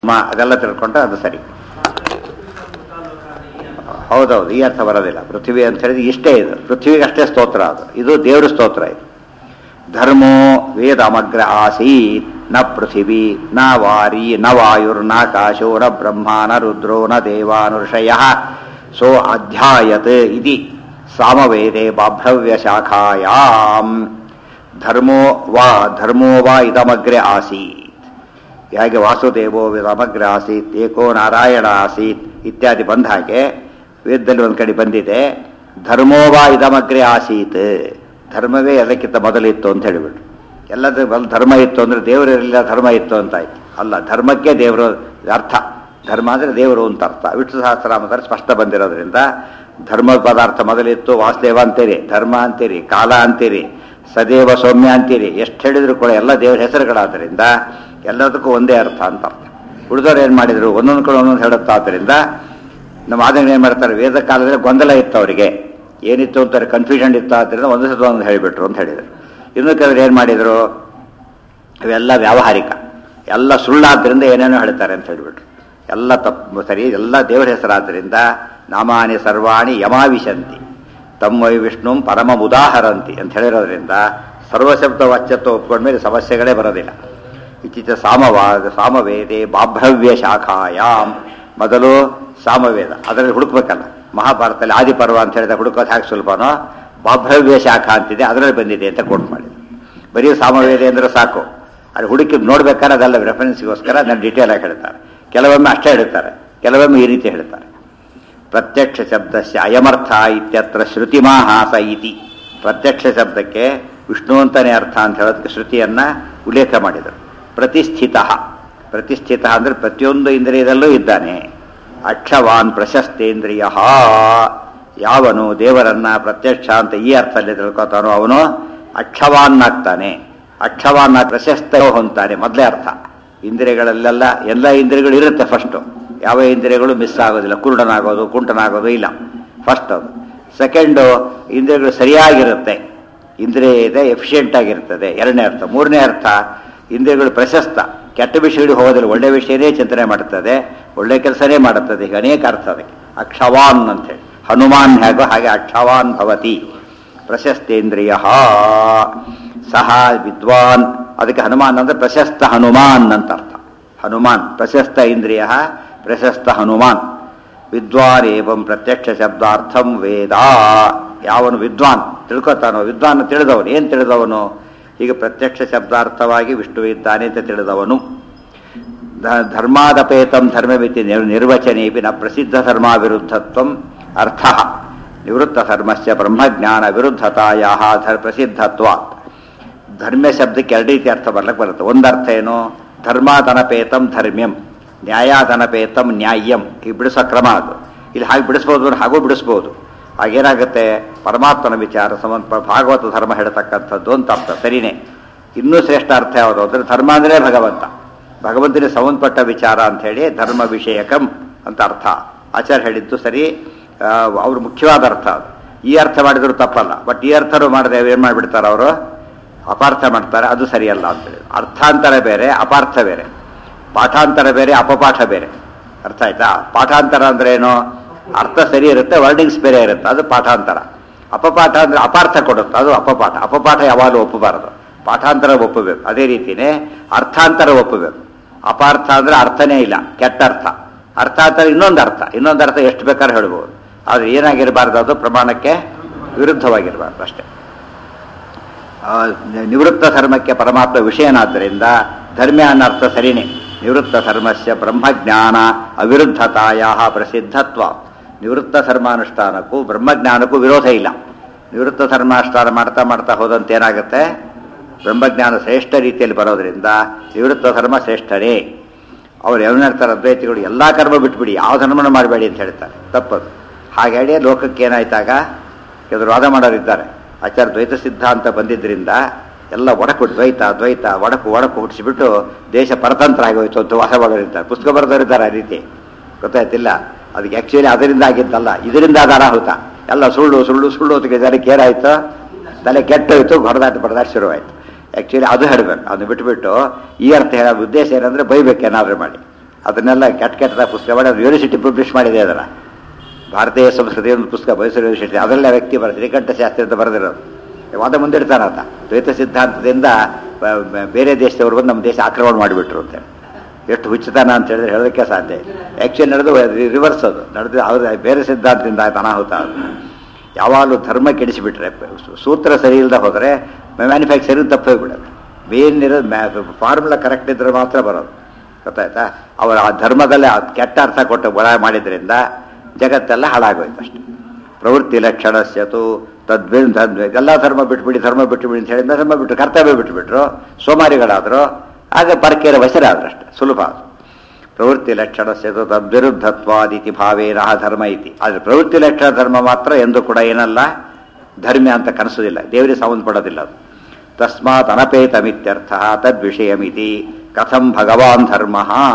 ಮ ಅದೆಲ್ಲ ತಿಳ್ಕೊಂಡ್ರೆ ಅದು ಸರಿ ಹೌದೌದು ಈ ಅರ್ಥ ಬರೋದಿಲ್ಲ ಪೃಥ್ವಿ ಅಂತ ಹೇಳಿದ್ರೆ ಇಷ್ಟೇ ಇದು ಪೃಥ್ವಿಗೆ ಅಷ್ಟೇ ಸ್ತೋತ್ರ ಅದು ಇದು ದೇವ್ರ ಸ್ತೋತ್ರ ಇದು ಧರ್ಮೋ ವೇದಮಗ್ರ ಆಸೀತ್ ನ ಪೃಥಿವಿ ನ ವಾರಿ ನ ವಾಯುರ್ ನ ಕಾಶೋ ನ ಬ್ರಹ್ಮ ನ ರುದ್ರೋ ನ ದೇವಾನುಷಯ ಸೋ ಅಧ್ಯಾಯತ್ ಇತಿ ಸಾಮವೇದೆ ಬಾಭ್ರವ್ಯ ಶಾಖಾಯಾಂ ಧರ್ಮೋ ವಾ ಧರ್ಮೋ ವಾ ಇದಮಗ್ರೆ ಆಸೀತ್ ಹೇಗೆ ವಾಸುದೇವೋ ಇದಮಗ್ರ ಆಸೀತ್ ಏಕೋ ನಾರಾಯಣ ಆಸೀತ್ ಇತ್ಯಾದಿ ಬಂದ ಹಾಗೆ ವೇದದಲ್ಲಿ ಒಂದು ಕಡೆ ಬಂದಿದೆ ಧರ್ಮೋವಾ ಇದಮಗ್ರೆ ಆಸೀತ್ ಧರ್ಮವೇ ಎಲ್ಲಕ್ಕಿಂತ ಮೊದಲಿತ್ತು ಅಂತ ಹೇಳಿಬಿಟ್ಟು ಎಲ್ಲದ ಮೊದಲು ಧರ್ಮ ಇತ್ತು ಅಂದ್ರೆ ದೇವರಿರಲಿಲ್ಲ ಧರ್ಮ ಇತ್ತು ಅಂತ ಆಯ್ತು ಅಲ್ಲ ಧರ್ಮಕ್ಕೆ ದೇವರು ಅರ್ಥ ಧರ್ಮ ಅಂದರೆ ದೇವರು ಅಂತ ಅರ್ಥ ವಿಷ್ಣು ಸಹಸ್ರನಾಮದಲ್ಲಿ ಸ್ಪಷ್ಟ ಬಂದಿರೋದ್ರಿಂದ ಧರ್ಮ ಪದಾರ್ಥ ಮೊದಲಿತ್ತು ವಾಸುದೇವ ಅಂತೀರಿ ಧರ್ಮ ಅಂತೀರಿ ಕಾಲ ಅಂತೀರಿ ಸದೇವ ಸೌಮ್ಯ ಅಂತೀರಿ ಎಷ್ಟು ಹೇಳಿದ್ರು ಕೂಡ ಎಲ್ಲ ದೇವರ ಹೆಸರುಗಳಾದ್ದರಿಂದ ಎಲ್ಲದಕ್ಕೂ ಒಂದೇ ಅರ್ಥ ಅಂತ ಅರ್ಥ ಉಳಿದವ್ರು ಏನು ಮಾಡಿದ್ರು ಒಂದೊಂದು ಕಡೆ ಒಂದೊಂದು ಹೇಳುತ್ತಾದ್ದರಿಂದ ನಮ್ಮ ಆದಂಗೆ ಏನು ಮಾಡ್ತಾರೆ ವೇದ ಕಾಲದಲ್ಲಿ ಗೊಂದಲ ಇತ್ತು ಅವರಿಗೆ ಏನಿತ್ತು ಅಂತಾರೆ ಕನ್ಫ್ಯೂಷನ್ ಇತ್ತು ಆದ್ದರಿಂದ ಒಂದು ಸತ ಒಂದು ಹೇಳಿಬಿಟ್ರು ಅಂತ ಹೇಳಿದರು ಇನ್ನು ಕೆಲವರು ಏನು ಮಾಡಿದರು ಇವೆಲ್ಲ ವ್ಯಾವಹಾರಿಕ ಎಲ್ಲ ಸುಳ್ಳಾದ್ರಿಂದ ಏನೇನೋ ಹೇಳ್ತಾರೆ ಅಂತ ಹೇಳಿಬಿಟ್ರು ಎಲ್ಲ ತಪ್ಪು ಸರಿ ಎಲ್ಲ ದೇವರ ಹೆಸರಾದ್ರಿಂದ ನಾಮಾನಿ ಸರ್ವಾಣಿ ಯಮಾವಿಶಂತಿ ತಮ್ಮೈ ವಿಷ್ಣು ಪರಮ ಉದಾಹರಂತಿ ಅಂತ ಹೇಳಿರೋದ್ರಿಂದ ಸರ್ವಶಬ್ದ ವಾಚ್ಯತ್ವ ಒಪ್ಕೊಂಡ್ಮೇಲೆ ಸಮಸ್ಯೆಗಳೇ ಬರೋದಿಲ್ಲ ಇತ್ತೀಚ ಸಾಮವಾದ ಸಾಮವೇದೆ ಬಾಭ್ರವ್ಯ ಶಾಖಾಯಾಮ್ ಮೊದಲು ಸಾಮವೇದ ಅದರಲ್ಲಿ ಹುಡುಕ್ಬೇಕಲ್ಲ ಮಹಾಭಾರತದಲ್ಲಿ ಆದಿಪರ್ವ ಅಂತ ಹೇಳಿದ ಹುಡುಕೋದು ಹಾಕಿ ಸುಲಭನೋ ಬಾಭ್ರವ್ಯ ಶಾಖ ಅಂತಿದೆ ಅದರಲ್ಲಿ ಬಂದಿದೆ ಅಂತ ಕೋಟ್ ಮಾಡಿದ್ರು ಬರೀ ಸಾಮವೇದ ಅಂದ್ರೆ ಸಾಕು ಅದು ಹುಡುಕಿ ನೋಡ್ಬೇಕಾದ್ರೆ ಅದೆಲ್ಲ ರೆಫರೆನ್ಸ್ಗೋಸ್ಕರ ಅದನ್ನು ಡೀಟೇಲ್ ಆಗಿ ಹೇಳ್ತಾರೆ ಕೆಲವೊಮ್ಮೆ ಅಷ್ಟೇ ಹೇಳ್ತಾರೆ ಕೆಲವೊಮ್ಮೆ ಈ ರೀತಿ ಹೇಳ್ತಾರೆ ಪ್ರತ್ಯಕ್ಷ ಶಬ್ದಸ್ಯ ಅಯಮರ್ಥ ಇತ್ಯತ್ರ ಶ್ರುತಿಮಾಹಾಸ ಇತಿ ಪ್ರತ್ಯಕ್ಷ ಶಬ್ದಕ್ಕೆ ವಿಷ್ಣು ಅಂತಾನೆ ಅರ್ಥ ಅಂತ ಹೇಳೋದಕ್ಕೆ ಶ್ರುತಿಯನ್ನ ಉಲ್ಲೇಖ ಮಾಡಿದರು ಪ್ರತಿಷ್ಠಿತ ಪ್ರತಿಷ್ಠಿತ ಅಂದ್ರೆ ಪ್ರತಿಯೊಂದು ಇಂದ್ರಿಯದಲ್ಲೂ ಇದ್ದಾನೆ ಅಕ್ಷವಾನ್ ಪ್ರಶಸ್ತೇಂದ್ರಿಯ ಯಾವನು ದೇವರನ್ನ ಪ್ರತ್ಯಕ್ಷ ಅಂತ ಈ ಅರ್ಥದಲ್ಲಿ ತಿಳ್ಕೊತಾನೋ ಅವನು ಅಕ್ಷವಾನ್ನಾಗ್ತಾನೆ ಅಕ್ಷವಾನ್ನ ಪ್ರಶಸ್ತ ಹೊಂತಾನೆ ಮೊದಲೇ ಅರ್ಥ ಇಂದ್ರಿಯಗಳಲ್ಲೆಲ್ಲ ಎಲ್ಲ ಇಂದ್ರಿಯಗಳು ಇರುತ್ತೆ ಫಸ್ಟು ಯಾವ ಇಂದ್ರಿಯಗಳು ಮಿಸ್ ಆಗೋದಿಲ್ಲ ಕುರುಡನಾಗೋದು ಕುಂಟನಾಗೋದು ಇಲ್ಲ ಫಸ್ಟ್ ಅದು ಸೆಕೆಂಡು ಇಂದ್ರಿಯಗಳು ಸರಿಯಾಗಿರುತ್ತೆ ಇಂದ್ರಿಯ ಇದೆ ಎಫಿಷಿಯೆಂಟ್ ಆಗಿರ್ತದೆ ಎರಡನೇ ಅರ್ಥ ಮೂರನೇ ಅರ್ಥ ಇಂದ್ರಿಯಗಳು ಪ್ರಶಸ್ತ ಕೆಟ್ಟ ವಿಷಯಗಳಿಗೆ ಹೋಗೋದಿಲ್ಲ ಒಳ್ಳೆ ವಿಷಯನೇ ಚಿಂತನೆ ಮಾಡುತ್ತದೆ ಒಳ್ಳೆ ಕೆಲಸನೇ ಮಾಡುತ್ತದೆ ಈಗ ಅನೇಕ ಅರ್ಥ ಅದಕ್ಕೆ ಅಕ್ಷವಾನ್ ಅಂತೇಳಿ ಹನುಮಾನ್ ಹೇಗೋ ಹಾಗೆ ಅಕ್ಷವಾನ್ ಭವತಿ ಪ್ರಶಸ್ತೇಂದ್ರಿಯ ಸಹ ವಿದ್ವಾನ್ ಅದಕ್ಕೆ ಹನುಮಾನ್ ಅಂದ್ರೆ ಪ್ರಶಸ್ತ ಹನುಮಾನ್ ಅಂತ ಅರ್ಥ ಹನುಮಾನ್ ಪ್ರಶಸ್ತ ಇಂದ್ರಿಯ ಪ್ರಶಸ್ತ ಹನುಮಾನ್ ವಿದ್ವಾನ್ ಏವಂ ಪ್ರತ್ಯಕ್ಷ ಶಬ್ದಾರ್ಥಂ ವೇದ ಯಾವನು ವಿದ್ವಾನ್ ತಿಳ್ಕೊತಾನೋ ವಿದ್ವಾನ್ ತಿಳಿದವನು ಏನು ತಿಳಿದವನು ಹೀಗೆ ಪ್ರತ್ಯಕ್ಷ ಶಬ್ದಾರ್ಥವಾಗಿ ವಿಷ್ಣು ಇದ್ದಾನೆ ಅಂತ ತಿಳಿದವನು ಧರ್ಮಾದಪೇತಂ ಧರ್ಮವಿತಿ ನಿರ್ವಚನೇಪಿ ನ ಪ್ರಸಿದ್ಧ ಧರ್ಮ ವಿರುದ್ಧತ್ವಂ ಅರ್ಥ ನಿವೃತ್ತ ಧರ್ಮಸ್ಯ ಬ್ರಹ್ಮಜ್ಞಾನ ವಿರುದ್ಧತಾಯ ಪ್ರಸಿದ್ಧತ್ವ ಧರ್ಮ ಶಬ್ದಕ್ಕೆ ಎರಡು ರೀತಿ ಅರ್ಥ ಬರ್ಲಕ್ಕೆ ಬರುತ್ತೆ ಒಂದು ಅರ್ಥ ಏನು ಧರ್ಮಾದನಪೇತಂ ಧರ್ಮ್ಯಂ ನ್ಯಾಯಾದನಪೇತಂ ನ್ಯಾಯಂ ಈ ಬಿಡಿಸೋ ಕ್ರಮ ಅದು ಇಲ್ಲಿ ಹಾಗೆ ಬಿಡಿಸ್ಬೋದು ಹಾಗೂ ಬಿಡಿಸ್ಬೋದು ಹಾಗೇನಾಗುತ್ತೆ ಪರಮಾತ್ಮನ ವಿಚಾರ ಸಂಬಂಧ ಭಾಗವತ ಧರ್ಮ ಹೇಳ್ತಕ್ಕಂಥದ್ದು ಅಂತ ಅರ್ಥ ಸರಿನೇ ಇನ್ನೂ ಶ್ರೇಷ್ಠ ಅರ್ಥ ಯಾವುದು ಅಂದರೆ ಧರ್ಮ ಅಂದರೆ ಭಗವಂತ ಭಗವಂತನಿಗೆ ಸಂಬಂಧಪಟ್ಟ ವಿಚಾರ ಅಂತ ಹೇಳಿ ಧರ್ಮ ವಿಷಯಕಂ ಅಂತ ಅರ್ಥ ಆಚಾರ್ಯ ಹೇಳಿದ್ದು ಸರಿ ಅವ್ರು ಮುಖ್ಯವಾದ ಅರ್ಥ ಅದು ಈ ಅರ್ಥ ಮಾಡಿದ್ರು ತಪ್ಪಲ್ಲ ಬಟ್ ಈ ಅರ್ಥರು ಮಾಡಿದೆ ಏನು ಮಾಡಿಬಿಡ್ತಾರೆ ಅವರು ಅಪಾರ್ಥ ಮಾಡ್ತಾರೆ ಅದು ಸರಿಯಲ್ಲ ಅಂತೇಳಿ ಅರ್ಥಾಂತರ ಬೇರೆ ಅಪಾರ್ಥ ಬೇರೆ ಪಾಠಾಂತರ ಬೇರೆ ಅಪಪಾಠ ಬೇರೆ ಅರ್ಥ ಆಯ್ತಾ ಪಾಠಾಂತರ ಅಂದ್ರೆ ಏನು ಅರ್ಥ ಸರಿ ಇರುತ್ತೆ ವರ್ಡಿಂಗ್ಸ್ ಬೇರೆ ಇರುತ್ತೆ ಅದು ಪಾಠಾಂತರ ಅಪಪಾಠ ಅಂದ್ರೆ ಅಪಾರ್ಥ ಕೊಡುತ್ತೆ ಅದು ಅಪಪಾಠ ಅಪಪಾಠ ಯಾವಾಗಲೂ ಒಪ್ಪಬಾರದು ಪಾಠಾಂತರ ಒಪ್ಪಬೇಕು ಅದೇ ರೀತಿನೇ ಅರ್ಥಾಂತರ ಒಪ್ಪಬೇಕು ಅಪಾರ್ಥ ಅಂದ್ರೆ ಅರ್ಥನೇ ಇಲ್ಲ ಕೆಟ್ಟ ಅರ್ಥ ಅರ್ಥಾಂತರ ಇನ್ನೊಂದು ಅರ್ಥ ಇನ್ನೊಂದು ಅರ್ಥ ಎಷ್ಟು ಬೇಕಾದ್ರೆ ಹೇಳ್ಬೋದು ಆದ್ರೆ ಏನಾಗಿರಬಾರ್ದು ಅದು ಪ್ರಮಾಣಕ್ಕೆ ವಿರುದ್ಧವಾಗಿರಬಾರ್ದು ಅಷ್ಟೇ ನಿವೃತ್ತ ಧರ್ಮಕ್ಕೆ ಪರಮಾತ್ಮ ವಿಷಯನಾದ್ದರಿಂದ ಧರ್ಮ ಅನ್ನೋ ಅರ್ಥ ಸರಿನೇ ನಿವೃತ್ತ ಧರ್ಮಸ್ಯ ಬ್ರಹ್ಮಜ್ಞಾನ ಅವಿರುದ್ಧತಾಯ ಪ್ರಸಿದ್ಧತ್ವ ನಿವೃತ್ತ ಧರ್ಮಾನುಷ್ಠಾನಕ್ಕೂ ಬ್ರಹ್ಮಜ್ಞಾನಕ್ಕೂ ವಿರೋಧ ಇಲ್ಲ ನಿವೃತ್ತ ಧರ್ಮಾನುಷ್ಠಾನ ಮಾಡ್ತಾ ಮಾಡ್ತಾ ಹೋದಂತೆ ಏನಾಗುತ್ತೆ ಬ್ರಹ್ಮಜ್ಞಾನ ಶ್ರೇಷ್ಠ ರೀತಿಯಲ್ಲಿ ಬರೋದ್ರಿಂದ ನಿವೃತ್ತ ಧರ್ಮ ಶ್ರೇಷ್ಠನೇ ಅವ್ರು ಏನು ಹೇಳ್ತಾರೆ ಅದ್ವೈತಿಗಳು ಎಲ್ಲ ಕರ್ಮ ಬಿಟ್ಬಿಡಿ ಯಾವ ಧರ್ಮನ ಮಾಡಬೇಡಿ ಅಂತ ಹೇಳ್ತಾರೆ ತಪ್ಪದು ಹಾಗೆ ಹೇಳಿ ಲೋಕಕ್ಕೆ ಏನಾಯ್ತಾಗ ಕೆಲವರು ವಾದ ಮಾಡೋರಿದ್ದಾರೆ ಆಚಾರ ದ್ವೈತ ಸಿದ್ಧಾಂತ ಬಂದಿದ್ದರಿಂದ ಎಲ್ಲ ಒಡಕು ದ್ವೈತ ದ್ವೈತ ಒಡಕು ಒಡಕು ಹುಟ್ಟಿಸಿಬಿಟ್ಟು ದೇಶ ಪರತಂತ್ರ ಆಗೋಯ್ತು ಅಂತ ವಾಸ ಮಾಡೋರಿದ್ದಾರೆ ಪುಸ್ತಕ ಬರೆದವರಿದ್ದಾರೆ ಆ ರೀತಿ ಗೊತ್ತಾಯ್ತಿಲ್ಲ ಅದಕ್ಕೆ ಆ್ಯಕ್ಚುಲಿ ಅದರಿಂದ ಆಗಿದ್ದಲ್ಲ ಇದರಿಂದ ಅದು ಅನಾಹುತ ಎಲ್ಲ ಸುಳ್ಳು ಸುಳ್ಳು ಸುಳ್ಳು ಅದಕ್ಕೆ ಜನಕ್ಕೆ ಏನಾಯ್ತು ತಲೆ ಕೆಟ್ಟೋಯ್ತು ಹೊಡೆದಾಟ ಬಡದಾಟ ಶುರುವಾಯಿತು ಆ್ಯಕ್ಚುಲಿ ಅದು ಹೇಳಬೇಕು ಅದನ್ನು ಬಿಟ್ಬಿಟ್ಟು ಈ ಅರ್ಥ ಹೇಳೋ ಉದ್ದೇಶ ಏನಂದ್ರೆ ಬೈಬೇಕು ಏನಾದರೂ ಮಾಡಿ ಅದನ್ನೆಲ್ಲ ಕೆಟ್ಟ ಕೆಟ್ಟದ ಪುಸ್ತಕ ಮಾಡಿ ಅದು ಯೂನಿವರ್ಸಿಟಿ ಪಬ್ಲಿಷ್ ಮಾಡಿದೆ ಅದರ ಭಾರತೀಯ ಸಂಸ್ಕೃತಿ ಒಂದು ಪುಸ್ತಕ ಮೈಸೂರು ಯೂನಿವರ್ಸಿಟಿ ಅದರಲ್ಲೇ ಆ ವ್ಯಕ್ತಿ ಬರೆದು ಶ್ರೀಕಂಠಶಾಸ್ತ್ರಿ ಅಂತ ಬರೆದಿರೋದು ವಾದ ಮುಂದಿಡ್ತಾನೆ ಆತ ದ್ವೈತ ಸಿದ್ಧಾಂತದಿಂದ ಬ- ಬ- ಬೇರೆ ದೇಶದವರು ಬಂದು ನಮ್ಮ ದೇಶ ಆಕ್ರಮಣ ಮಾಡಿಬಿಟ್ರು ಅಂತ ಎಷ್ಟು ಹುಚ್ಚತನ ಅಂತ ಹೇಳಿದ್ರೆ ಹೇಳೋದಕ್ಕೆ ಸಾಧ್ಯ ಇಲ್ಲ ಆ್ಯಕ್ಚುಲಿ ನಡೆದು ರಿವರ್ಸ್ ಅದು ನಡೆದು ಅವ್ರ ಬೇರೆ ಸಿದ್ಧಾಂತದಿಂದ ಆಯ್ತು ಅನಾಹುತ ಅದು ಯಾವಾಗಲೂ ಧರ್ಮ ಕೆಡಿಸಿಬಿಟ್ರೆ ಸೂ- ಸೂತ್ರ ಸರಿ ಇಲ್ಲದೆ ಹೋದರೆ ಮ್ಯಾನುಫ್ಯಾಕ್ಚರಿಂಗ್ ತಪ್ಪು ಹೋಗ್ಬಿಡೋದು ಮೇನಿರೋದು ಫಾರ್ಮುಲಾ ಕರೆಕ್ಟ್ ಇದ್ರೆ ಮಾತ್ರ ಬರೋದು ಗೊತ್ತಾಯ್ತಾ ಅವರು ಆ ಧರ್ಮದಲ್ಲೇ ಆ ಕೆಟ್ಟ ಅರ್ಥ ಕೊಟ್ಟು ಬರ ಮಾಡಿದ್ರಿಂದ ಜಗತ್ತೆಲ್ಲ ಹಾಳಾಗೋಯ್ತು ಅಷ್ಟೆ ಪ್ರವೃತ್ತಿ ಲಕ್ಷಣಸ್ಯತು ತದ್ವಿ ತದ್ವಿ ಎಲ್ಲ ಧರ್ಮ ಬಿಟ್ಬಿಡಿ ಧರ್ಮ ಬಿಟ್ಟುಬಿಡಿ ಅಂತ ಹೇಳಿದ ಧರ್ಮ ಬಿಟ್ಟು ಕರ್ತವ್ಯ ಬಿಟ್ಟುಬಿಟ್ರು ಸೋಮಾರಿಗಳಾದರು ಆಗ ಪರಕೇರ ವಶರಾದ್ರು ಅಷ್ಟೆ ಸುಲಭ ಅದು ಪ್ರವೃತ್ತಿ ಲಕ್ಷಣಸ್ಯತು ತದ್ವಿರುದ್ಧತ್ವಾದಿತಿ ಭಾವೇನ ಧರ್ಮ ಇತಿ ಆದರೆ ಪ್ರವೃತ್ತಿ ಲಕ್ಷಣ ಧರ್ಮ ಮಾತ್ರ ಎಂದು ಕೂಡ ಏನಲ್ಲ ಧರ್ಮ್ಯ ಅಂತ ಕನಸೋದಿಲ್ಲ ದೇವರಿಗೆ ಸಂಬಂಧಪಡೋದಿಲ್ಲ ಅದು ತಸ್ಮಾತ್ ಅನಪೇತಮಿತ್ಯರ್ಥ ತದ್ವಿಷಯಮಿತಿ ಕಥಂ ಭಗವಾನ್ ಧರ್ಮ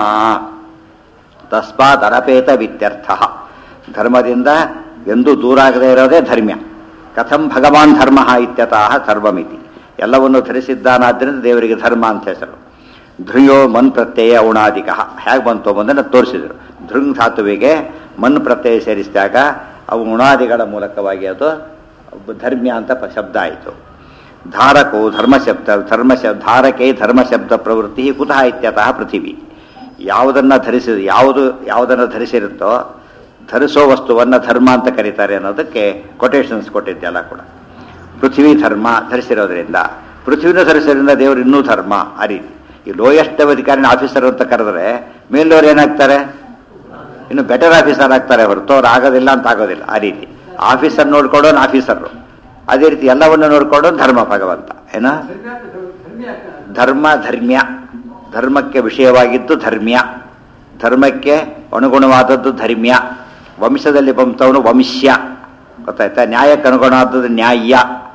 ತಸ್ಮಾತ್ ಅನಪೇತವಿತ್ಯರ್ಥ ಧರ್ಮದಿಂದ ಎಂದೂ ದೂರ ಆಗದೇ ಇರೋದೇ ಧರ್ಮ್ಯ ಕಥಂ ಭಗವಾನ್ ಧರ್ಮ ಇತ್ಯತಃ ಧರ್ಮಮಿತಿ ಎಲ್ಲವನ್ನು ಧರಿಸಿದ್ದಾನಾದ್ರಿಂದ ದೇವರಿಗೆ ಧರ್ಮ ಅಂತ ಹೆಸರು ಧೃಯೋ ಮನ್ ಪ್ರತ್ಯಯ ಉಣಾದಿಕ ಹೇಗೆ ಬಂತು ಬಂದನ್ನು ತೋರಿಸಿದರು ಧೃಂಗ್ ಧಾತುವಿಗೆ ಮನ್ ಪ್ರತ್ಯಯ ಸೇರಿಸಿದಾಗ ಅವು ಉಣಾದಿಗಳ ಮೂಲಕವಾಗಿ ಅದು ಧರ್ಮ್ಯ ಅಂತ ಪ- ಶಬ್ದ ಆಯಿತು ಧಾರಕೋ ಧರ್ಮಶಬ್ದ ಧರ್ಮ ಶಬ್ದ ಧಾರಕೆ ಧರ್ಮಶಬ್ದ ಪ್ರವೃತ್ತಿ ಕುತಃ ಇತ್ಯತಃ ಪೃಥಿವಿ ಯಾವುದನ್ನು ಧರಿಸಿ ಯಾವುದು ಯಾವುದನ್ನು ಧರಿಸಿರುತ್ತೋ ಧರಿಸೋ ವಸ್ತುವನ್ನು ಧರ್ಮ ಅಂತ ಕರೀತಾರೆ ಅನ್ನೋದಕ್ಕೆ ಕೊಟೇಶನ್ಸ್ ಕೊಟ್ಟಿದ್ದೆಲ್ಲ ಕೂಡ ಪೃಥ್ವಿ ಧರ್ಮ ಧರಿಸಿರೋದ್ರಿಂದ ಪೃಥ್ವಿನೂ ಧರಿಸಿರೋದ್ರಿಂದ ದೇವರು ಇನ್ನೂ ಧರ್ಮ ಆ ರೀತಿ ಈ ಲೋಯೆಸ್ಟ್ ಅಧಿಕಾರಿನ ಆಫೀಸರ್ ಅಂತ ಕರೆದ್ರೆ ಮೇಲವ್ರು ಏನಾಗ್ತಾರೆ ಇನ್ನು ಬೆಟರ್ ಆಫೀಸರ್ ಆಗ್ತಾರೆ ಹೊರತು ಅವ್ರು ಆಗೋದಿಲ್ಲ ಅಂತ ಆಗೋದಿಲ್ಲ ಆ ರೀತಿ ಆಫೀಸರ್ ನೋಡ್ಕೊಳ್ಳೋನು ಆಫೀಸರು ಅದೇ ರೀತಿ ಎಲ್ಲವನ್ನು ನೋಡ್ಕೊಳ್ಳೋನು ಧರ್ಮ ಭಗವಂತ ಏನ ಧರ್ಮ ಧರ್ಮ್ಯ ಧರ್ಮಕ್ಕೆ ವಿಷಯವಾಗಿದ್ದು ಧರ್ಮ್ಯ ಧರ್ಮಕ್ಕೆ ಅನುಗುಣವಾದದ್ದು ಧರ್ಮ್ಯ ವಂಶದಲ್ಲಿ ಬಂತವನು ವಂಶ್ಯ ಗೊತ್ತಾಯ್ತಾ ನ್ಯಾಯಕ್ಕೆ ಅನುಗುಣವಾದದ್ದು ನ್ಯಾಯ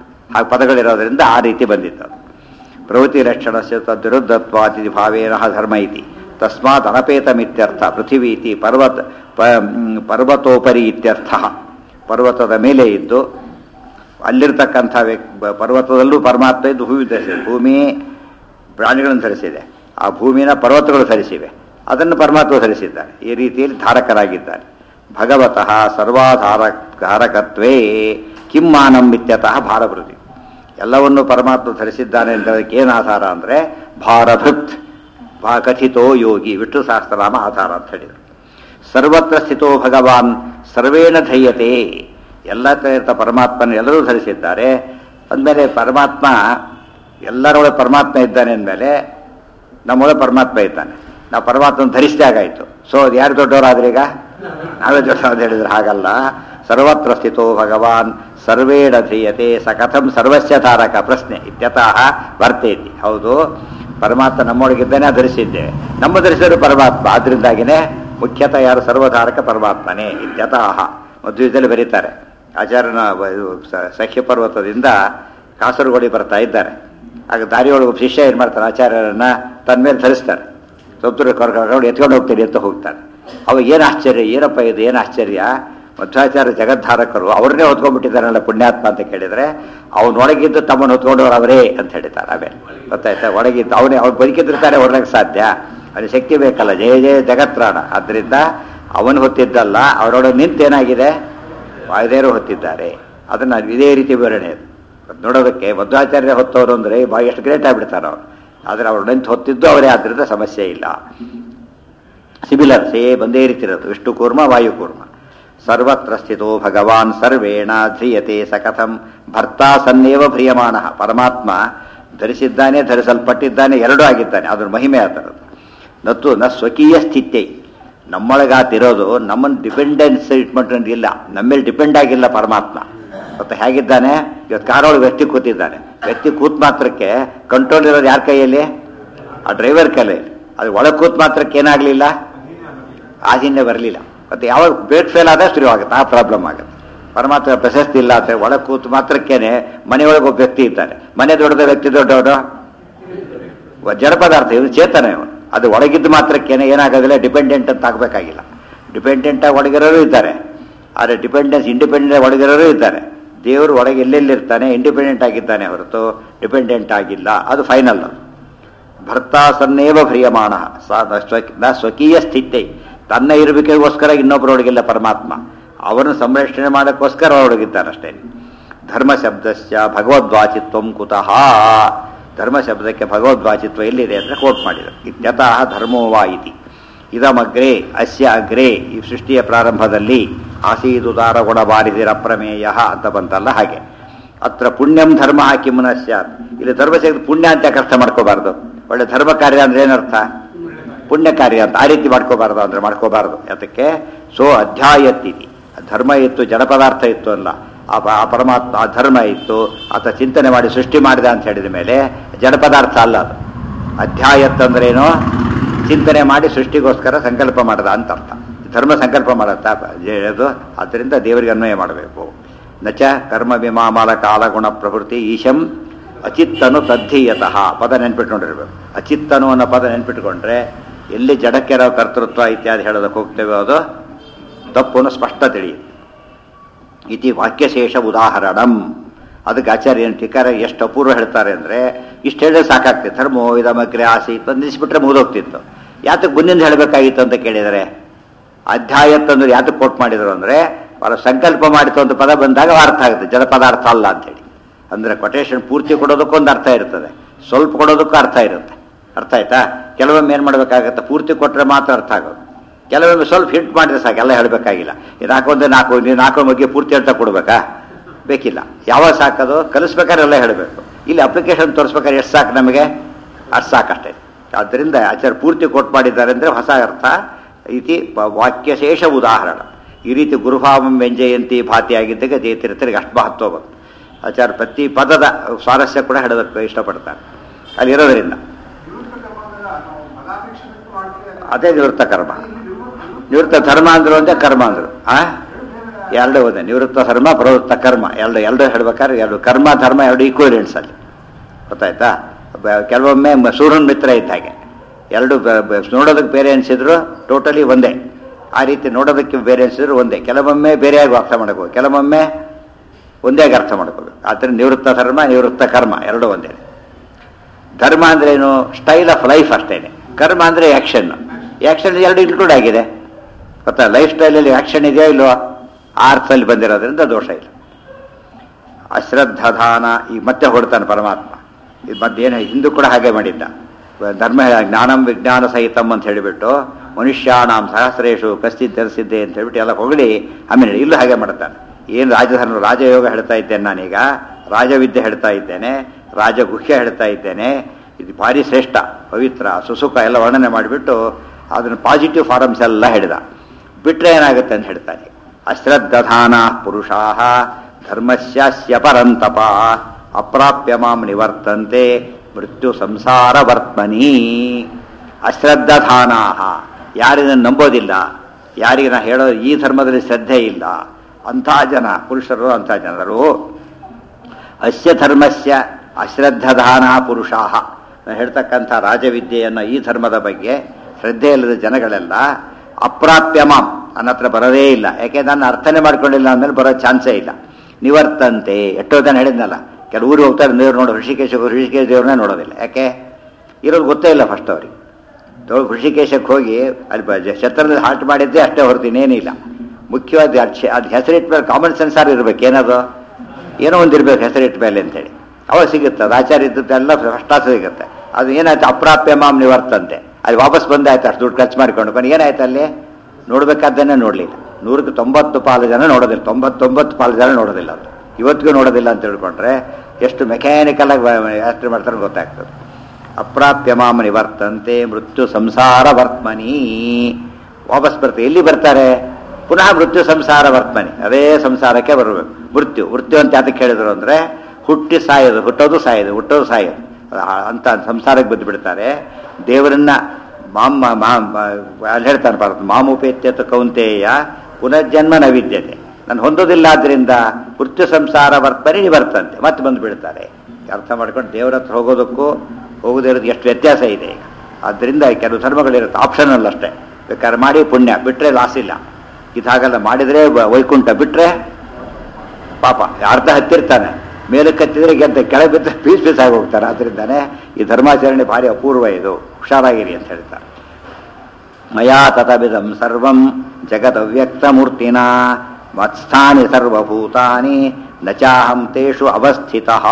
ಆ ಪದಗಳಿರೋದ್ರಿಂದ ಆ ರೀತಿ ಬಂದಿತ್ತು ಪ್ರವೃತ್ತಿ ಲಕ್ಷಣಸ್ಯ ತದ್ವಿರುದ್ಧತ್ವಾತಿ ಭಾವೇನ ಧರ್ಮ ಇತಿ ತಸ್ಮಾತ್ ಅನಪೇತಮಿತ್ಯರ್ಥ ಪೃಥಿವಿ ಇತಿ ಪರ್ವತ ಪ- ಮ್, ಪರ್ವತೋಪರಿ ಇತ್ಯರ್ಥ ಪರ್ವತದ ಮೇಲೆ ಇದ್ದು ಅಲ್ಲಿರ್ತಕ್ಕಂಥ ವ್ಯಕ್ ಬ- ಪರ್ವತದಲ್ಲೂ ಪರಮಾತ್ಮ ಇದ್ದು ಭೂಮಿ ಧರಿಸಿದೆ ಭೂಮಿ ಪ್ರಾಣಿಗಳನ್ನು ಧರಿಸಿದೆ ಆ ಭೂಮಿನ ಪರ್ವತಗಳು ಧರಿಸಿವೆ ಅದನ್ನು ಪರಮಾತ್ಮ ಧರಿಸಿದ್ದಾನೆ ಈ ರೀತಿಯಲ್ಲಿ ಧಾರಕರಾಗಿದ್ದಾನೆ ಭಗವತಃ ಸರ್ವಾಧಾರ ಧಾರಕತ್ವೇ ಕಿಮ್ಮಾನಂ ಇತ್ಯತಃ ಭಾರಭೃತಿ ಎಲ್ಲವನ್ನು ಪರಮಾತ್ಮ ಧರಿಸಿದ್ದಾನೆ ಅಂತದಕ್ಕೆ ಏನು ಆಧಾರ ಅಂದರೆ ಭಾರಭೃತ್ ಭಾ ಕಥಿತೋ ಯೋಗಿ ವಿಷ್ಣು ಸಹಸ್ರನಾಮ ಆಧಾರ ಅಂತ ಹೇಳಿದರು ಸರ್ವತ್ರ ಸ್ಥಿತೋ ಭಗವಾನ್ ಸರ್ವೇಣ ಧೈಯತೆ ಎಲ್ಲ ಇರ್ತ ಪರಮಾತ್ಮನ ಎಲ್ಲರೂ ಧರಿಸಿದ್ದಾರೆ ಅಂದಮೇಲೆ ಪರಮಾತ್ಮ ಎಲ್ಲರೊಳಗೆ ಪರಮಾತ್ಮ ಇದ್ದಾನೆ ಅಂದಮೇಲೆ ನಮ್ಮೊಳಗೆ ಪರಮಾತ್ಮ ಇದ್ದಾನೆ ನಾವು ಪರಮಾತ್ಮನ ಧರಿಸಿದಾಗಾಯಿತು ಸೊ ಅದು ಯಾರು ದೊಡ್ಡವರಾದ್ರೆ ಈಗ ನಾವೇ ದೊಡ್ಡ ಅಂತ ಹೇಳಿದ್ರೆ ಹಾಗಲ್ಲ ಸರ್ವತ್ರ ಸ್ಥಿತೋ ಭಗವಾನ್ ಸರ್ವೇಣ ಧೀಯತೆ ಸ ಕಥಂ ಸರ್ವಸ್ಯ ತಾರಕ ಪ್ರಶ್ನೆ ಇತ್ಯತಃ ವರ್ತೇತಿ ಹೌದು ಪರಮಾತ್ಮ ನಮ್ಮೊಳಗಿದ್ದಾನೆ ಧರಿಸಿದ್ದೇವೆ ನಮ್ಮ ಧರಿಸಿದ್ರು ಪರಮಾತ್ಮ ಆದ್ರಿಂದಾಗಿನೇ ಮುಖ್ಯತಃ ಯಾರು ಸರ್ವಧಾರಕ ಪರಮಾತ್ಮನೇ ಇತ್ಯತಃ ಮಧ್ವಿದಲ್ಲಿ ಬರೀತಾರೆ ಆಚಾರ್ಯನ ವ- ಇದು ಸ- ಸಖ್ಯ ಪರ್ವತದಿಂದ ಕಾಸರಗೋಡಿ ಬರ್ತಾ ಇದ್ದಾರೆ ಆಗ ದಾರಿಯೊಳಗೆ ಒಬ್ಬ ಶಿಷ್ಯ ಏನು ಮಾಡ್ತಾನೆ ಆಚಾರ್ಯರನ್ನ ತನ್ನ ಮೇಲೆ ಧರಿಸ್ತಾರೆ ಸೊತ್ತೂರು ಕರ್ಕೊಂಡು ಎತ್ಕೊಂಡು ಹೋಗ್ತೀನಿ ಅಂತ ಹೋಗ್ತಾನೆ ಅವಾಗ ಏನು ಆಶ್ಚರ್ಯ ಏನಪ್ಪ ಇದು ಏನು ಆಶ್ಚರ್ಯ ಮಧ್ವಾಚಾರ್ಯ ಜಗದ್ಧಾರಕರು ಅವ್ರನ್ನೇ ಹೊತ್ಕೊಂಡ್ಬಿಟ್ಟಿದ್ದಾರಲ್ಲ ಪುಣ್ಯಾತ್ಮ ಅಂತ ಕೇಳಿದ್ರೆ ಅವನೊಳಗಿದ್ದು ತಮ್ಮನ್ನು ಹೊತ್ಕೊಂಡವ್ರು ಅವರೇ ಅಂತ ಹೇಳಿದ್ದಾರೆ ಆಮೇಲೆ ಗೊತ್ತಾಯ್ತಾ ಒಳಗಿದ್ದು ಅವನೇ ಅವ್ರು ಬದುಕಿದ್ದಿರ್ತಾರೆ ಹೊರಗೆ ಸಾಧ್ಯ ಅವನಿಗೆ ಶಕ್ತಿ ಬೇಕಲ್ಲ ಜಯ ಜಯ ಜಗತ್ರಾಣ ಆದ್ದರಿಂದ ಅವನು ಹೊತ್ತಿದ್ದಲ್ಲ ಅವರೊಳಗೆ ನಿಂತೇನಾಗಿದೆ ವಾಯುದೇವರು ಹೊತ್ತಿದ್ದಾರೆ ಅದನ್ನು ಇದೇ ರೀತಿ ವಿವರಣೆ ಅದು. ಅದ್ ನೋಡೋದಕ್ಕೆ ಮಧ್ವಾಚಾರ್ಯ ಹೊತ್ತವರು ಅಂದರೆ ಬಾ ಎಷ್ಟು ಗ್ರೇಟ್ ಆಗಿಬಿಡ್ತಾರೆ ಅವರು ಆದರೆ ಅವ್ರು ನಿಂತು ಹೊತ್ತಿದ್ದು ಅವರೇ ಆದ್ದರಿಂದ ಸಮಸ್ಯೆ ಇಲ್ಲ ಸಿಮಿಲರ್ ಸೇ ಬಂದೇ ರೀತಿರೋದು ವಿಷ್ಣು ಕೂರ್ಮ ವಾಯು ಕೂರ್ಮ ಸರ್ವತ್ರ ಸ್ಥಿತೋ ಭಗವಾನ್ ಸರ್ವೇಣ ಧ್ರಿಯತೆ ಸಕಥಂ ಭರ್ತಾ ಸನ್ನೇವ ಭ್ರಿಯಮಾಣ ಪರಮಾತ್ಮ ಧರಿಸಿದ್ದಾನೆ ಧರಿಸಲ್ಪಟ್ಟಿದ್ದಾನೆ ಎರಡೂ ಆಗಿದ್ದಾನೆ ಅದ್ರ ಮಹಿಮೆ ಆತರದು ನತ್ತು ನ ಸ್ವಕೀಯ ಸ್ಥಿತಿ ನಮ್ಮೊಳಗಾತಿರೋದು ನಮ್ಮನ್ನು ಡಿಪೆಂಡೆನ್ಸ್ ಇಟ್ಮೆಂಟ್ ಇಲ್ಲ ನಮ್ಮೇಲೆ ಡಿಪೆಂಡ್ ಆಗಿಲ್ಲ ಪರಮಾತ್ಮ ಮತ್ತೆ ಹೇಗಿದ್ದಾನೆ ಇವತ್ತು ಕಾರೊಳಗೆ ವ್ಯಕ್ತಿ ಕೂತಿದ್ದಾನೆ ವ್ಯಕ್ತಿ ಕೂತ್ ಮಾತ್ರಕ್ಕೆ ಕಂಟ್ರೋಲ್ ಇರೋದು ಯಾರ ಕೈಯಲ್ಲಿ ಆ ಡ್ರೈವರ್ ಕೈಯಲ್ಲಿ ಅದು ಒಳಗೆ ಕೂತ್ ಮಾತ್ರಕ್ಕೆ ಏನಾಗಲಿಲ್ಲ ಆದಿನ್ಯ ಬರಲಿಲ್ಲ ಮತ್ತೆ ಯಾವಾಗ ಬ್ರೇಕ್ ಫೇಲ್ ಆದ ಶುರು ಆಗುತ್ತೆ ಆ ಪ್ರಾಬ್ಲಮ್ ಆಗುತ್ತೆ ಪರಮಾತ್ಮ ಪ್ರಶಸ್ತಿ ಇಲ್ಲ ಅಂತ ಒಳಗೆ ಕೂತು ಮಾತ್ರಕ್ಕೇನೆ ಮನೆಯೊಳಗೆ ಒಬ್ಬ ವ್ಯಕ್ತಿ ಇದ್ದಾನೆ ಮನೆ ದೊಡ್ಡದ ವ್ಯಕ್ತಿ ದೊಡ್ಡವನು ಒಬ್ಬ ಜಡ ಪದಾರ್ಥ ಇವನು ಚೇತನ ಇವನು ಅದು ಒಳಗಿದ್ದು ಮಾತ್ರಕ್ಕೇನೆ ಏನಾಗೋದಿಲ್ಲ ಡಿಪೆಂಡೆಂಟ್ ಅಂತ ಆಗಬೇಕಾಗಿಲ್ಲ ಡಿಪೆಂಡೆಂಟ್ ಆಗಿ ಒಳಗಿರೋರು ಇದ್ದಾರೆ ಆದರೆ ಡಿಪೆಂಡೆನ್ಸ್ ಇಂಡಿಪೆಂಡೆಂಟ್ ಒಳಗಿರೋರು ಇದ್ದಾರೆ ದೇವರು ಒಳಗೆ ಎಲ್ಲೆಲ್ಲಿರ್ತಾನೆ ಇಂಡಿಪೆಂಡೆಂಟ್ ಆಗಿದ್ದಾನೆ ಹೊರತು ಡಿಪೆಂಡೆಂಟ್ ಆಗಿಲ್ಲ ಅದು ಫೈನಲ್ ಭರ್ತ ಸನ್ನೇವ ಭ್ರಿಯಮಾಣ ಸ ನ ಸ್ವ- ನ ಸ್ವಕೀಯ ಸ್ಥಿತಿ ತನ್ನ ಇರುವಿಕೆಗೋಸ್ಕರ ಇನ್ನೊಬ್ಬರೊಳಗಿಲ್ಲ ಪರಮಾತ್ಮ ಅವನು ಸಂರಕ್ಷಣೆ ಮಾಡೋಕ್ಕೋಸ್ಕರ ಅವರೊಳಗಿದ್ದಾನಷ್ಟೇ ಧರ್ಮ ಶಬ್ದಸ್ಯ ಭಗವದ್ವಾಚಿತ್ವಂ ಕುತಃ ಧರ್ಮ ಶಬ್ದಕ್ಕೆ ಭಗವದ್ವಾಚಿತ್ವ ಎಲ್ಲಿದೆ ಅಂದರೆ ಕೋಟ್ ಮಾಡಿದರು ಇತ್ಯತಃ ಧರ್ಮೋವಾ ಇತಿ ಇದಮಗ್ರೆ ಅಸ್ಯ ಅಗ್ರೆ ಈ ಸೃಷ್ಟಿಯ ಪ್ರಾರಂಭದಲ್ಲಿ ಆಸೀದುದಾರ ಗುಣ ಬಾರಿದಿರ ಪ್ರಮೇಯ ಅಂತ ಬಂತಲ್ಲ ಹಾಗೆ ಅತ್ರ ಪುಣ್ಯಂ ಧರ್ಮ ಕಿಮ್ಮನ ಸ್ಯಾತ್ ಇಲ್ಲಿ ಧರ್ಮ ಶಕ್ತಿ ಪುಣ್ಯ ಅಂತ ಯಾಕೆ ಅರ್ಥ ಮಾಡ್ಕೋಬಾರ್ದು ಒಳ್ಳೆ ಧರ್ಮ ಕಾರ್ಯ ಅಂದ್ರೆ ಏನರ್ಥ ಪುಣ್ಯ ಕಾರ್ಯ ಅಂತ ಆ ರೀತಿ ಮಾಡ್ಕೋಬಾರ್ದು ಅಂದ್ರೆ ಮಾಡ್ಕೋಬಾರ್ದು ಯಾತಕ್ಕೆ ಸೋ ಅಧ್ಯಾಯತ್ತಿತಿ ಧರ್ಮ ಇತ್ತು ಜಡ ಪದಾರ್ಥ ಇತ್ತು ಅಲ್ಲ ಆ ಪ- ಆ ಪರಮಾತ್ಮ ಆ ಧರ್ಮ ಇತ್ತು ಆತ ಚಿಂತನೆ ಮಾಡಿ ಸೃಷ್ಟಿ ಮಾಡಿದ ಅಂತ ಹೇಳಿದ ಮೇಲೆ ಜಡ ಪದಾರ್ಥ ಅಲ್ಲ ಅದು ಅಧ್ಯಾಯತ್ ಅಂದ್ರೇನು ಚಿಂತನೆ ಮಾಡಿ ಸೃಷ್ಟಿಗೋಸ್ಕರ ಸಂಕಲ್ಪ ಮಾಡದ ಅಂತ ಅರ್ಥ ಧರ್ಮ ಸಂಕಲ್ಪ ಮಾಡತ್ತಾ ಅದು ಆದ್ದರಿಂದ ದೇವರಿಗೆ ಅನ್ವಯ ಮಾಡಬೇಕು ನಚ ಕರ್ಮ ವಿಮಾಮಲ ಕಾಲಗುಣ ಪ್ರವೃತ್ತಿ ಈಶಂ ಅಚಿತ್ತನು ತದ್ಧೀಯತಃ ಪದ ನೆನ್ಪಿಟ್ಕೊಂಡಿರ್ಬೇಕು ಅಚಿತ್ತನು ಅನ್ನೋ ಪದ ನೆನ್ಪಿಟ್ಕೊಂಡ್ರೆ ಎಲ್ಲಿ ಜಡಕ್ಕೆರೋ ಕರ್ತೃತ್ವ ಇತ್ಯಾದಿ ಹೇಳೋದಕ್ಕೆ ಹೋಗ್ತೇವೆ ಅದು ತಪ್ಪು ಅನ್ನೋ ಸ್ಪಷ್ಟ ತಿಳಿಯುತ್ತೆ ಇತಿ ವಾಕ್ಯಶೇಷ ಉದಾಹರಣಂ ಅದಕ್ಕೆ ಆಚಾರ್ಯ ಏನು ಟೀಕಾರ ಎಷ್ಟು ಅಪೂರ್ವ ಹೇಳ್ತಾರೆ ಅಂದರೆ ಇಷ್ಟು ಹೇಳಿದ್ರೆ ಸಾಕಾಗ್ತಿತ್ತು ಧರ್ಮೋ ಇದಮಗ್ರೆ ಆಸೆ ಇತ್ತು ನಿಲ್ಲಿಸ್ಬಿಟ್ರೆ ಮುಗಿದೋಗ್ತಿತ್ತು ಯಾತಕ್ಕೆ ಮುಂದಿಂದ ಹೇಳಬೇಕಾಗಿತ್ತು ಅಂತ ಕೇಳಿದರೆ ಅಧ್ಯಾಯ ತಂದ್ರೆ ಯಾತಕ್ಕೆ ಕೋಟ್ ಮಾಡಿದ್ರು ಅಂದರೆ ಅವರ ಸಂಕಲ್ಪ ಮಾಡಿತು ಅಂತ ಪದ ಬಂದಾಗ ಅರ್ಥ ಆಗುತ್ತೆ ಜಡ ಪದಾರ್ಥ ಅಲ್ಲ ಅಂತೇಳಿ ಅಂದರೆ ಕೊಟೇಶನ್ ಪೂರ್ತಿ ಕೊಡೋದಕ್ಕೂ ಒಂದು ಅರ್ಥ ಇರ್ತದೆ ಸ್ವಲ್ಪ ಕೊಡೋದಕ್ಕೂ ಅರ್ಥ ಇರುತ್ತೆ ಅರ್ಥ ಆಯ್ತಾ ಕೆಲವೊಮ್ಮೆ ಏನು ಮಾಡಬೇಕಾಗತ್ತೆ ಪೂರ್ತಿ ಕೊಟ್ಟರೆ ಮಾತ್ರ ಅರ್ಥ ಆಗೋದು ಕೆಲವೊಮ್ಮೆ ಸ್ವಲ್ಪ ಹಿಟ್ ಮಾಡಿದ್ರೆ ಸಾಕು ಎಲ್ಲ ಹೇಳಬೇಕಾಗಿಲ್ಲ ಇದು ಹಾಕೊಂಡ್ರೆ ನಾಲ್ಕು ನೀವು ನಾಲ್ಕು ಬಗ್ಗೆ ಪೂರ್ತಿ ಹೇಳ್ತಾ ಕೊಡ್ಬೇಕಾ ಬೇಕಿಲ್ಲ ಯಾವಾಗ ಸಾಕದು ಕಲಿಸ್ಬೇಕಾದ್ರೆ ಎಲ್ಲ ಹೇಳಬೇಕು ಇಲ್ಲಿ ಅಪ್ಲಿಕೇಶನ್ ತೋರಿಸ್ಬೇಕಾದ್ರೆ ಎಷ್ಟು ಸಾಕು ನಮಗೆ ಅಷ್ಟು ಸಾಕಷ್ಟೇ ಆದ್ದರಿಂದ ಆಚಾರ್ಯ ಪೂರ್ತಿ ಕೊಟ್ಟು ಮಾಡಿದ್ದಾರೆ ಅಂದರೆ ಹೊಸ ಅರ್ಥ ಇತಿ ವ- ವಾಕ್ಯಶೇಷ ಉದಾಹರಣ ಈ ರೀತಿ ಗುರುಭಾವಂ ವ್ಯಂಜಯಂತಿ ಭಾತಿ ಆಗಿದ್ದಾಗ ಜಯತೀರ್ಥರಿಗೆ ಅಷ್ಟು ಮಹತ್ವ ಬಂತು ಆಚಾರ್ಯ ಪ್ರತಿ ಪದದ ಸ್ವಾರಸ್ಯ ಕೂಡ ಹೇಳೋದಕ್ಕೆ ಇಷ್ಟಪಡ್ತಾರೆ ಅಲ್ಲಿರೋದ್ರಿಂದ ಅದೇ ನಿವೃತ್ತ ಕರ್ಮ ನಿವೃತ್ತ ಧರ್ಮ ಅಂದ್ರು ಒಂದೇ ಕರ್ಮ ಅಂದ್ರು ಆ ಎರಡು ಒಂದೇ ನಿವೃತ್ತ ಧರ್ಮ ಪ್ರವೃತ್ತ ಕರ್ಮ ಎರಡು ಎರಡು ಹೇಳ್ಬೇಕಾದ್ರೆ ಎರಡು ಕರ್ಮ ಧರ್ಮ ಎರಡು ಈಕ್ವಲೆಂಟ್ಸ್ ಅಲ್ಲಿ ಗೊತ್ತಾಯ್ತಾ ಬ- ಕೆಲವೊಮ್ಮೆ ಮ- ಸೂರ್ಯನ ಮಿತ್ರ ಇದ್ದ ಹಾಗೆ ಎರಡು ಬ- ಬ- ನೋಡೋದಕ್ಕೆ ಬೇರೆ ಅನಿಸಿದ್ರು ಟೋಟಲಿ ಒಂದೇ ಆ ರೀತಿ ನೋಡೋದಕ್ಕೆ ಬೇರೆ ಅನಿಸಿದ್ರು ಒಂದೇ ಕೆಲವೊಮ್ಮೆ ಬೇರೆಯಾಗಿ ಅರ್ಥ ಮಾಡ್ಕೋಬೇಕು ಕೆಲವೊಮ್ಮೆ ಒಂದೇ ಆಗಿ ಅರ್ಥ ಮಾಡ್ಕೋಬೇಕು ಆದ್ದರಿಂದ ನಿವೃತ್ತ ಧರ್ಮ ನಿವೃತ್ತ ಕರ್ಮ ಎರಡು ಒಂದೇ ಧರ್ಮ ಅಂದ್ರೆ ಏನು ಸ್ಟೈಲ್ ಆಫ್ ಲೈಫ್ ಅಷ್ಟೇನೆ ಕರ್ಮ ಅಂದ್ರೆ ಆಕ್ಷನ್ ಆಕ್ಷನ್ ಎರಡು ಇನ್ಕ್ಲೂಡ್ ಆಗಿದೆ ಗೊತ್ತಾ ಲೈಫ್ ಸ್ಟೈಲಲ್ಲಿ ಆಕ್ಷನ್ ಇದೆಯಾ ಇಲ್ವಾ ಆ ಅರ್ಥದಲ್ಲಿ ಬಂದಿರೋದ್ರಿಂದ ದೋಷ ಇಲ್ಲ ಅಶ್ರದ್ಧಾನ ಈ ಮತ್ತೆ ಹೊಡ್ತಾನೆ ಪರಮಾತ್ಮ ಇದು ಮತ್ತೇನು ಹಿಂದೂ ಕೂಡ ಹಾಗೆ ಮಾಡಿದ್ದ ಧರ್ಮ ಹೇಳ- ಜ್ಞಾನಂ ವಿಜ್ಞಾನ ಸಹಿತಂ ಅಂತ ಹೇಳಿಬಿಟ್ಟು ಮನುಷ್ಯಾನಾಂ ಸಹಸ್ರೇಶು ಕಸ್ತಿದ್ ಧರಿಸಿದ್ದೆ ಅಂತ ಹೇಳ್ಬಿಟ್ಟು ಎಲ್ಲ ಹೊಗಳಿ ಆಮೇಲೆ ಇಲ್ಲೂ ಹಾಗೆ ಮಾಡ್ತಾನೆ ಏನು ರಾಜಧರ್ಮ ರಾಜಯೋಗ ಹೇಳ್ತಾ ಇದ್ದೇನೆ ನಾನೀಗ ರಾಜವಿದ್ಯೆ ಹೇಳ್ತಾ ಇದ್ದೇನೆ ರಾಜಗುಹ್ಯ ಹೇಳ್ತಾ ಇದ್ದೇನೆ ಇದು ಭಾರಿ ಶ್ರೇಷ್ಠ ಪವಿತ್ರ ಸುಸುಖ ಎಲ್ಲ ವರ್ಣನೆ ಮಾಡಿಬಿಟ್ಟು ಅದನ್ನು ಪಾಸಿಟಿವ್ ಫಾರಮ್ಸ್ ಎಲ್ಲ ಹೇಳಿದ ಬಿಟ್ರೆ ಏನಾಗುತ್ತೆ ಅಂತ ಹೇಳ್ತಾನೆ ಅಶ್ರದ್ಧಾನ ಪುರುಷಾ ಧರ್ಮಸ್ಯಾಸ್ಯ ಪರಂತಪ ಅಪ್ರಾಪ್ಯ ಮಾಂ ನಿವರ್ತಂತೆ ಮೃತ್ಯು ಸಂಸಾರ ವರ್ತಮನಿ ಅಶ್ರದ್ಧಾನಾ ಯಾರಿನ ನಂಬೋದಿಲ್ಲ ಯಾರಿಗೆ ನಾ ಹೇಳೋ ಈ ಧರ್ಮದಲ್ಲಿ ಶ್ರದ್ಧೆ ಇಲ್ಲ ಅಂಥ ಜನ ಪುರುಷರು ಅಂಥ ಜನರು ಅಸ್ಯ ಧರ್ಮಸ್ಯ ಅಶ್ರದ್ಧಾನ ಪುರುಷಾ ನಾನು ಹೇಳ್ತಕ್ಕಂಥ ರಾಜವಿದ್ಯೆಯನ್ನು ಈ ಧರ್ಮದ ಬಗ್ಗೆ ಶ್ರದ್ಧೆ ಇಲ್ಲದ ಜನಗಳೆಲ್ಲ ಅಪ್ರಾಪ್ಯ ಮಾಂ ನನ್ನ ಹತ್ರ ಬರೋದೇ ಇಲ್ಲ ಯಾಕೆ ನಾನು ಅರ್ಥನೆ ಮಾಡ್ಕೊಂಡಿಲ್ಲ ಅಂದಮೇಲೆ ಬರೋ ಚಾನ್ಸೇ ಇಲ್ಲ ನಿವರ್ತಂತೆ ಎಷ್ಟೋ ಜನ ಹೇಳಿದ್ನಲ್ಲ ಕೆಲವು ಊರಿಗೆ ಹೋಗ್ತಾರೆ ನೀರು ನೋಡು ಋಷಿಕೇಶ ಋಷಿಕೇಶ ದೇವ್ರನ್ನೇ ನೋಡೋದಿಲ್ಲ ಯಾಕೆ ಇರೋದು ಗೊತ್ತೇ ಇಲ್ಲ ಫಸ್ಟ್ ಅವ್ರಿಗೆ ದೊ- ಋಷಿಕೇಶಕ್ಕೆ ಹೋಗಿ ಅಲ್ಲಿ ಬ- ಜ- ಛತ್ರದಲ್ಲಿ ಹಾಲ್ಟ್ ಮಾಡಿದ್ದೆ ಅಷ್ಟೇ ಹೊರತು ಇನ್ನೇನಿಲ್ಲ ಮುಖ್ಯವಾದ ಅದು ಛೆ- ಅದು ಹೆಸರಿಟ್ಟ ಮೇಲೆ ಕಾಮನ್ ಸೆನ್ಸ್ ಆರು ಇರ್ಬೇಕು ಏನದು ಏನೋ ಒಂದು ಇರ್ಬೇಕು ಹೆಸರಿಟ್ಟ ಮೇಲೆ ಅಂತೇಳಿ ಅವಾಗ ಸಿಗುತ್ತೆ ಅದು ಆಚಾರ ಇದ್ದದ್ದೆಲ್ಲ ಫಸ್ಟ್ ಸಿಗುತ್ತೆ ಅದು ಏನಾಯ್ತು ಅಪ್ರಾಪ್ಯ ಮಾಮ್ ನಿವರ್ತಂತೆ ಅಲ್ಲಿ ವಾಪಸ್ ಬಂದಾಯ್ತು ಅಷ್ಟು ದುಡ್ಡು ಖರ್ಚು ಮಾಡಿಕೊಂಡು ಬನ್ನಿ ಏನಾಯ್ತು ಅಲ್ಲಿ ನೋಡ್ಬೇಕಾದ್ದನ್ನೇ ನೋಡಲಿಲ್ಲ ನೂರಕ್ಕೆ ತೊಂಬತ್ತು ಪಾಲು ಜನ ನೋಡೋದಿಲ್ಲ ತೊಂಬತ್ತೊಂಬತ್ತು ಪಾಲು ಜನ ನೋಡೋದಿಲ್ಲ ಅದು ಇವತ್ತಿಗೂ ನೋಡೋದಿಲ್ಲ ಅಂತ ತಿಳ್ಕೊಂಡ್ರೆ ಎಷ್ಟು ಮೆಕ್ಯಾನಿಕಲ್ ಆಗಿ ಯಾತ್ರೆ ಮಾಡ್ತಾರೆ ಗೊತ್ತಾಗ್ತದೆ ಅಪ್ರಾಪ್ಯ ಮಾಮ ನಿವರ್ತಂತೆ ಮೃತ್ಯು ಸಂಸಾರ ವರ್ತಮನಿ ವಾಪಸ್ ಬರ್ತಾರೆ ಎಲ್ಲಿ ಬರ್ತಾರೆ ಪುನಃ ಮೃತ್ಯು ಸಂಸಾರ ವರ್ತಮನಿ ಅದೇ ಸಂಸಾರಕ್ಕೆ ಬರಬೇಕು ಮೃತ್ಯು ಮೃತ್ಯು ಅಂತ ಯಾತಕ್ಕೆ ಹೇಳಿದ್ರು ಅಂದ್ರೆ ಹುಟ್ಟಿ ಸಾಯೋದು ಹುಟ್ಟೋದು ಸಾಯೋದು ಹುಟ್ಟೋದು ಸಾಯೋದು ಆ- ಅಂತ ಸಂಸಾರಕ್ಕೆ ಬಿದ್ದು ಬಿಡ್ತಾರೆ ದೇವರನ್ನ ಮಾಮ್ ಮಾ- ಮಾ- ಅಲ್ಲಿ ಹೇಳ್ತಾನೆ ಭಾರತ ಮಾಮುಪೇತ್ಯತ ಕೌಂತೆಯ ಪುನರ್ಜನ್ಮ ನ ವಿದ್ಯತೆ ನಾನು ಹೊಂದೋದಿಲ್ಲ ಆದ್ರಿಂದ ಮೃತ್ಯು ಸಂಸಾರ ವರ್ತನೆ ನಿವರ್ತಂತೆ ಮತ್ತೆ ಬಂದು ಬಿಡ್ತಾರೆ ಅರ್ಥ ಮಾಡ್ಕೊಂಡು ದೇವರ ಹತ್ರ ಹೋಗೋದಕ್ಕೂ ಹೋಗದೇ ಇರೋದು ಎಷ್ಟು ವ್ಯತ್ಯಾಸ ಇದೆ ಈಗ ಆದ್ದರಿಂದ ಕೆಲವು ಧರ್ಮಗಳಿರುತ್ತೆ ಆಪ್ಷನಲ್ ಅಷ್ಟೇ ಬೇಕಾದ್ರೆ ಮಾಡಿ ಪುಣ್ಯ ಬಿಟ್ರೆ ಲಾಸ್ ಇಲ್ಲ ಇದು ಹಾಗಲ್ಲ ಮಾಡಿದ್ರೆ ಬ- ವೈಕುಂಠ ಬಿಟ್ರೆ ಪಾಪ ಅರ್ಧ ಹತ್ತಿರ್ತಾನೆ ಮೇಲಕ್ಕೆ ಹತ್ತಿದ್ರೆ ಗೆದ್ದ ಕೆಳಗೆ ಬಿದ್ದರೆ ಪೀಸ್ ಪೀಸ್ ಆಗಿ ಹೋಗ್ತಾರೆ ಆದ್ರಿಂದಾನೆ ಈ ಧರ್ಮಾಚರಣೆ ಭಾರಿ ಅಪೂರ್ವ ಇದು ಹುಷಾರಾಗಿರಿ ಅಂತ ಹೇಳ್ತಾರೆ ಮಯಾ ತತವಿದಂ ಸರ್ವಂ ಜಗದವ್ಯಕ್ತಮೂರ್ತಿನ ಮತ್ಸ್ಥಾನಿ ಸರ್ವಭೂತಾನಿ ನಚಾಹಂ ತೇಷು ಅವಸ್ಥಿತಃ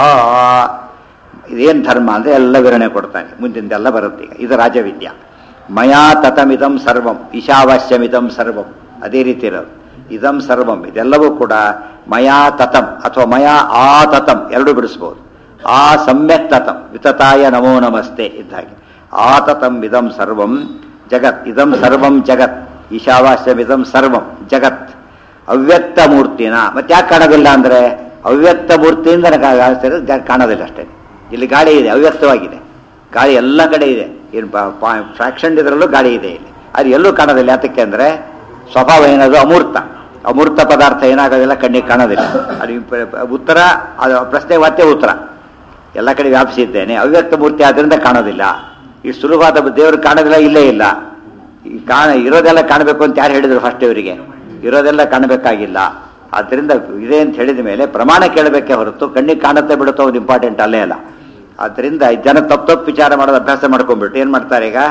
ಇದೇನು ಧರ್ಮ ಅಂದರೆ ಎಲ್ಲ ವಿವರಣೆ ಕೊಡ್ತಾನೆ ಮುಂದಿಂದೆಲ್ಲ ಬರುತ್ತೆ ಈಗ ಇದು ರಾಜವಿದ್ಯ ಮಯಾ ತತಮಿದಂ ಸರ್ವಂ ಈಶಾವಾಸ್ಯಮಿದಂ ಸರ್ವಂ ಅದೇ ರೀತಿ ಇರೋದು ಇದಂ ಸರ್ವಂ ಇದೆಲ್ಲವೂ ಕೂಡ ಮಯಾ ತತಂ ಅಥವಾ ಮಯಾ ಆ ತತಂ ಎರಡೂ ಬಿಡಿಸ್ಬೋದು ಆ ಸಮ್ಯಕ್ ತತಂ ವಿತತಾಯ ನಮೋ ನಮಸ್ತೆ ಇದ್ದ ಹಾಗೆ ಆ ತತಂ ಇದಂ ಸರ್ವಂ ಜಗತ್ ಇದಂ ಸರ್ವಂ ಜಗತ್ ಈಶಾವಾಸ್ಯಮಿದಂ ಸರ್ವಂ ಜಗತ್ ಅವ್ಯಕ್ತ ಮೂರ್ತಿನ ಮತ್ತೆ ಯಾಕೆ ಕಾಣೋದಿಲ್ಲ ಅಂದ್ರೆ ಅವ್ಯಕ್ತ ಮೂರ್ತಿಯಿಂದ ನನಗೆ ಆಗ್ತಿರೋದು ಜಾ- ಕಾಣೋದಿಲ್ಲ ಅಷ್ಟೇ ಇಲ್ಲಿ ಗಾಳಿ ಇದೆ ಅವ್ಯಕ್ತವಾಗಿದೆ ಗಾಳಿ ಎಲ್ಲ ಕಡೆ ಇದೆ ಏನು ಫ್ರಾಕ್ಷನ್ ಇದರಲ್ಲೂ ಗಾಳಿ ಇದೆ ಇಲ್ಲಿ ಅದು ಎಲ್ಲೂ ಕಾಣೋದಿಲ್ಲ ಯಾತಕ್ಕೆ ಅಂದ್ರೆ ಸ್ವಭಾವ ಏನದು ಅಮೂರ್ತ ಅಮೂರ್ತ ಪದಾರ್ಥ ಏನಾಗೋದಿಲ್ಲ ಕಣ್ಣಿಗೆ ಕಾಣೋದಿಲ್ಲ ಅದು ಪ- ಪ- ಉತ್ತರ ಅದು ಪ್ರಶ್ನೆ ಮತ್ತೆ ಉತ್ತರ ಎಲ್ಲ ಕಡೆ ವ್ಯಾಪಿಸಿದ್ದೇನೆ ಅವ್ಯಕ್ತ ಮೂರ್ತಿ ಆದ್ರಿಂದ ಕಾಣೋದಿಲ್ಲ ಈ ಸುಲಭವಾದ ದೇವರು ಕಾಣೋದಿಲ್ಲ ಇಲ್ಲೇ ಇಲ್ಲ ಈ ಕಾಣ ಇರೋದೆಲ್ಲ ಕಾಣಬೇಕು ಅಂತ ಯಾರು ಹೇಳಿದ್ರು ಫಸ್ಟ್ ಇವರಿಗೆ ಇರೋದೆಲ್ಲ ಕಾಣಬೇಕಾಗಿಲ್ಲ ಆದ್ದರಿಂದ ಇದೆ ಅಂತ ಹೇಳಿದ ಮೇಲೆ ಪ್ರಮಾಣ ಕೇಳಬೇಕೇ ಹೊರತು ಕಣ್ಣಿಗೆ ಕಾಣುತ್ತೆ ಬಿಡುತ್ತೋ ಒಂದು ಇಂಪಾರ್ಟೆಂಟ್ ಅಲ್ಲೇ ಅಲ್ಲ ಆದ್ದರಿಂದ ಈ ಜನ ತಪ್ಪು ತಪ್ಪು ವಿಚಾರ ಮಾಡೋದು ಅಭ್ಯಾಸ ಮಾಡ್ಕೊಂಡ್ಬಿಟ್ಟು ಏನು ಮಾಡ್ತಾರೆ ಈಗ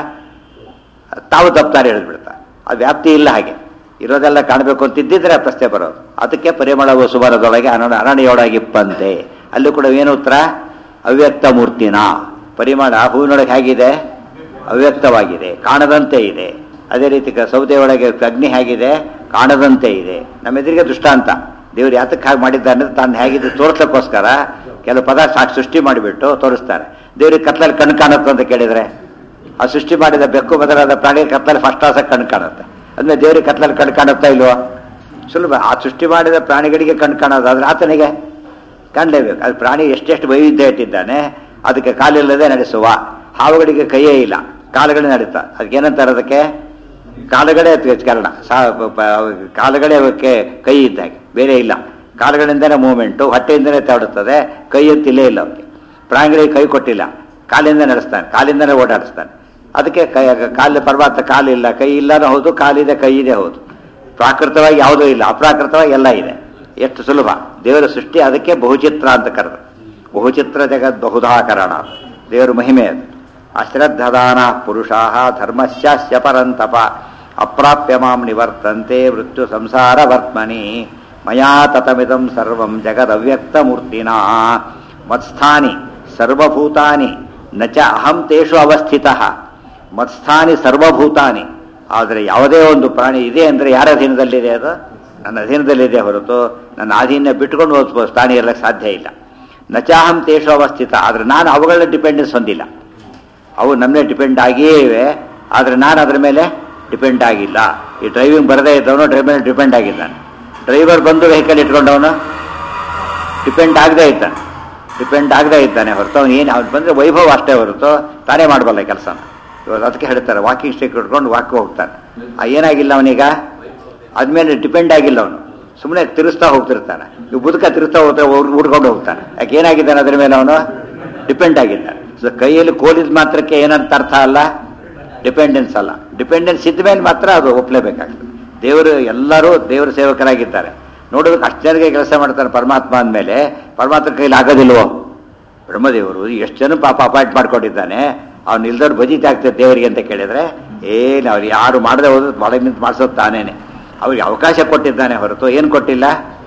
ತಾವು ತಪ್ತಾರೆ ಹೇಳಿದ್ಬಿಡ್ತಾರೆ ಆ ವ್ಯಾಪ್ತಿ ಇಲ್ಲ ಹಾಗೆ ಇರೋದೆಲ್ಲ ಕಾಣಬೇಕು ಅಂತ ಇದ್ದಿದ್ರೆ ಆ ಪ್ರಶ್ನೆ ಬರೋದು ಅದಕ್ಕೆ ಪರಿಮಳವು ಸುಬರದೊಳಗೆ ಅರಣ ಅರಣ್ಯೊಳಗಿಪ್ಪಂತೆ ಅಲ್ಲಿ ಕೂಡ ಏನು ಉತ್ತರ ಅವ್ಯಕ್ತ ಮೂರ್ತಿನ ಪರಿಮಳ ಹೂವಿನೊಳಗೆ ಹೇಗಿದೆ ಅವ್ಯಕ್ತವಾಗಿದೆ ಕಾಣದಂತೆ ಇದೆ ಅದೇ ರೀತಿ ಕ- ಸೌದೆ ಒಳಗೆ ಅಗ್ನಿ ಹೇಗಿದೆ ಕಾಣದಂತೆ ಇದೆ ನಮ್ಮ ಎದುರಿಗೆ ದೃಷ್ಟಾಂತ ದೇವರು ಯಾತಕ್ಕೆ ಹಾಗೆ ಮಾಡಿದ್ದಾನೆ ಅಂದ್ರೆ ತಾನು ಹೇಗಿದೆ ತೋರಿಸ್ಲಿಕ್ಕೋಸ್ಕರ ಕೆಲವು ಪದಾರ್ಥ ಸಾಕು ಸೃಷ್ಟಿ ಮಾಡಿಬಿಟ್ಟು ತೋರಿಸ್ತಾರೆ ದೇವ್ರಿಗೆ ಕತ್ಲಲ್ಲಿ ಕಣ್ಣು ಕಾಣುತ್ತೆ ಅಂತ ಕೇಳಿದ್ರೆ ಆ ಸೃಷ್ಟಿ ಮಾಡಿದ ಬೆಕ್ಕು ಬದಲಾದ ಪ್ರಾಣಿ ಕತ್ತಲಲ್ಲಿ ಫಸ್ಟ್ ಕ್ಲಾಸಾಗಿ ಕಣ್ಣು ಕಾಣುತ್ತೆ ಅಂದ್ರೆ ದೇವರಿಗೆ ಕತ್ತಲಲ್ಲಿ ಕಣ್ಣು ಕಾಣುತ್ತಾ ಇಲ್ವೋ ಸುಲಭ ಆ ಸೃಷ್ಟಿ ಮಾಡಿದ ಪ್ರಾಣಿಗಳಿಗೆ ಕಣ್ಣು ಕಾಣೋದಾದ್ರೆ ಆತನಿಗೆ ಕಾಣಲೇಬೇಕು ಅದು ಪ್ರಾಣಿ ಎಷ್ಟೆಷ್ಟು ವೈವಿಧ್ಯ ಇಟ್ಟಿದ್ದಾನೆ ಅದಕ್ಕೆ ಕಾಲಿಲ್ಲದೆ ನಡೆಸುವ ಹಾವುಗಳಿಗೆ ಕೈಯೇ ಇಲ್ಲ ಕಾಲುಗಳೇ ನಡೀತಾ ಅದಕ್ಕೆ ಏನಂತಾರೆ ಅದಕ್ಕೆ ಕಾಲುಗಳೇ ಅದಕ್ಕೆ ಕಾರಣ ಸಾ ಪ- ಪ- ಕಾಲುಗಳೇ ಅವಕ್ಕೆ ಕೈ ಇದ್ದಾಗೆ ಬೇರೆ ಇಲ್ಲ ಕಾಲುಗಳಿಂದನೇ ಮೂವ್ಮೆಂಟು ಹೊಟ್ಟೆಯಿಂದನೇ ತಾಡುತ್ತದೆ ಕೈ ಅಂತಿಲ್ಲೇ ಇಲ್ಲ ಅವಕ್ಕೆ ಪ್ರಾಣಿಗಳಿಗೆ ಕೈ ಕೊಟ್ಟಿಲ್ಲ ಕಾಲಿಂದ ನಡೆಸ್ತಾನೆ ಕಾಲಿಂದನೇ ಓಡಾಡಿಸ್ತಾನೆ ಅದಕ್ಕೆ ಕೈ ಕಾಲು ಪರ್ವತ ಕಾಲಿಲ್ಲ ಕೈ ಇಲ್ಲನೂ ಹೌದು ಕಾಲಿದೆ ಕೈ ಇದೆ ಹೌದು ಪ್ರಾಕೃತವಾಗಿ ಯಾವುದೂ ಇಲ್ಲ ಅಪ್ರಾಕೃತವಾಗಿ ಎಲ್ಲ ಇದೆ ಎಷ್ಟು ಸುಲಭ ದೇವರ ಸೃಷ್ಟಿ ಅದಕ್ಕೆ ಬಹುಚಿತ್ರ ಅಂತ ಕರೆದು ಬಹುಚಿತ್ರ ಜಗತ್ ಬಹುಧಾಕರಣ ದೇವರ ಮಹಿಮೆ ಅದು ಅಶ್ರದ್ಧದಾನ ಪುರುಷಾ ಧರ್ಮಸ್ಯಾಸ್ಯ ಪರಂತಪ ಅಪ್ರಾಪ್ಯ ಮಾಂ ನಿವರ್ತಂತೆ ಮೃತ್ಯು ಸಂಸಾರ ವರ್ತ್ಮನಿ ಮಯಾ ತತಮಿದಂ ಸರ್ವಂ ಜಗದವ್ಯಕ್ತ ಮೂರ್ತಿನಾ ಮತ್ಸ್ಥಾನಿ ಸರ್ವಭೂತಾನಿ ನ ಚ ಅಹಂ ತೇಷು ಅವಸ್ಥಿತಃ ಮತ್ಸ್ಥಾನಿ ಸರ್ವಭೂತಾನಿ ಆದರೆ ಯಾವುದೇ ಒಂದು ಪ್ರಾಣಿ ಇದೆ ಅಂದರೆ ಯಾರ ಅಧೀನದಲ್ಲಿದೆ ಅದು ನನ್ನ ಅಧೀನದಲ್ಲಿದೆ ಹೊರತು ನನ್ನ ಅಧೀನ ಬಿಟ್ಕೊಂಡು ಹೋದ ಸ್ಥಾನಿ ಇರಲಿಕ್ಕೆ ಸಾಧ್ಯ ಇಲ್ಲ ನಚಾಹಂ ತೇಷು ಅವಸ್ಥಿತ ಆದರೆ ನಾನು ಅವುಗಳ ಡಿಪೆಂಡೆನ್ಸ್ ಹೊಂದಿಲ್ಲ ಅವು ನಮ್ಮನೆ ಡಿಪೆಂಡ್ ಆಗಿಯೇ ಇವೆ ಆದರೆ ನಾನು ಅದರ ಮೇಲೆ ಡಿಪೆಂಡ್ ಆಗಿಲ್ಲ ಈ ಡ್ರೈವಿಂಗ್ ಬರದೇ ಇದ್ದವನು ಡ್ರೈವ್ ಮೇಲೆ ಡಿಪೆಂಡ್ ಆಗಿದ್ದಾನೆ ಡ್ರೈವರ್ ಬಂದು ವೆಹಿಕಲ್ ಇಟ್ಕೊಂಡವನು ಡಿಪೆಂಡ್ ಆಗದೇ ಇದ್ದಾನೆ ಡಿಪೆಂಡ್ ಆಗದೇ ಇದ್ದಾನೆ ಹೊರತು ಅವನು ಏನು ಅವ್ನು ಬಂದರೆ ವೈಭವ ಅಷ್ಟೇ ಹೊರತು ತಾನೇ ಮಾಡಬಲ್ಲ ಕೆಲಸನ ಇವಾಗ ಅದಕ್ಕೆ ಹೇಳ್ತಾರೆ ವಾಕಿಂಗ್ ಸ್ಟಿಕ್ ಇಟ್ಕೊಂಡು ವಾಕ್ ಹೋಗ್ತಾನೆ ಆ ಏನಾಗಿಲ್ಲ ಅವನೀಗ ಅದ್ಮೇಲೆ ಡಿಪೆಂಡ್ ಆಗಿಲ್ಲ ಅವನು ಸುಮ್ಮನೆ ತಿರುಸ್ತಾ ಹೋಗ್ತಿರ್ತಾನೆ ಇವು ಬುದಕ ತಿರುಸ್ತಾ ಹೋಗ್ತಾ ಉಡ್ಕೊಂಡು ಹೋಗ್ತಾನೆ ಯಾಕೆ ಏನಾಗಿದ್ದಾನೆ ಅದ್ರ ಮೇಲೆ ಅವನು ಡಿಪೆಂಡ್ ಆಗಿದ್ದಾನೆ ಸೊ ಕೈಯಲ್ಲಿ ಕೋಲಿದ ಮಾತ್ರಕ್ಕೆ ಏನಂತ ಅರ್ಥ ಅಲ್ಲ ಡಿಪೆಂಡೆನ್ಸ್ ಅಲ್ಲ ಡಿಪೆಂಡೆನ್ಸ್ ಇದ್ದ ಮೇಲೆ ಮಾತ್ರ ಅದು ಒಪ್ಪಲೇಬೇಕಾಗ್ತದೆ ದೇವರು ಎಲ್ಲರೂ ದೇವರ ಸೇವಕರಾಗಿದ್ದಾರೆ ನೋಡೋದಕ್ಕೆ ಅಷ್ಟು ಜನರಿಗೆ ಕೆಲಸ ಮಾಡ್ತಾರೆ ಪರಮಾತ್ಮ ಅಂದಮೇಲೆ ಪರಮಾತ್ಮ ಕೈಲಿ ಆಗೋದಿಲ್ವೋ ಬ್ರಹ್ಮದೇವರು ಎಷ್ಟು ಜನ ಪಾಪ ಅಪಾಯಿಂಟ್ ಮಾಡ್ಕೊಂಡಿದ್ದಾನೆ ಅವ್ನು ಇಲ್ದವ್ರು ಬಜಿತ್ ಆಗ್ತದೆ ದೇವರಿಗೆ ಅಂತ ಕೇಳಿದ್ರೆ ಏನು ಅವ್ರು ಯಾರು ಮಾಡದೆ ಹೋದ್ರೆ ಒಳಗೆ ನಿಂತು ಮಾಡಿಸೋದು ತಾನೇನೆ ಅವ್ರಿಗೆ ಅವಕಾಶ ಕೊಟ್ಟಿದ್ದಾನೆ ಹೊರತು ಏನು ಕೊಟ್ಟಿಲ್ಲ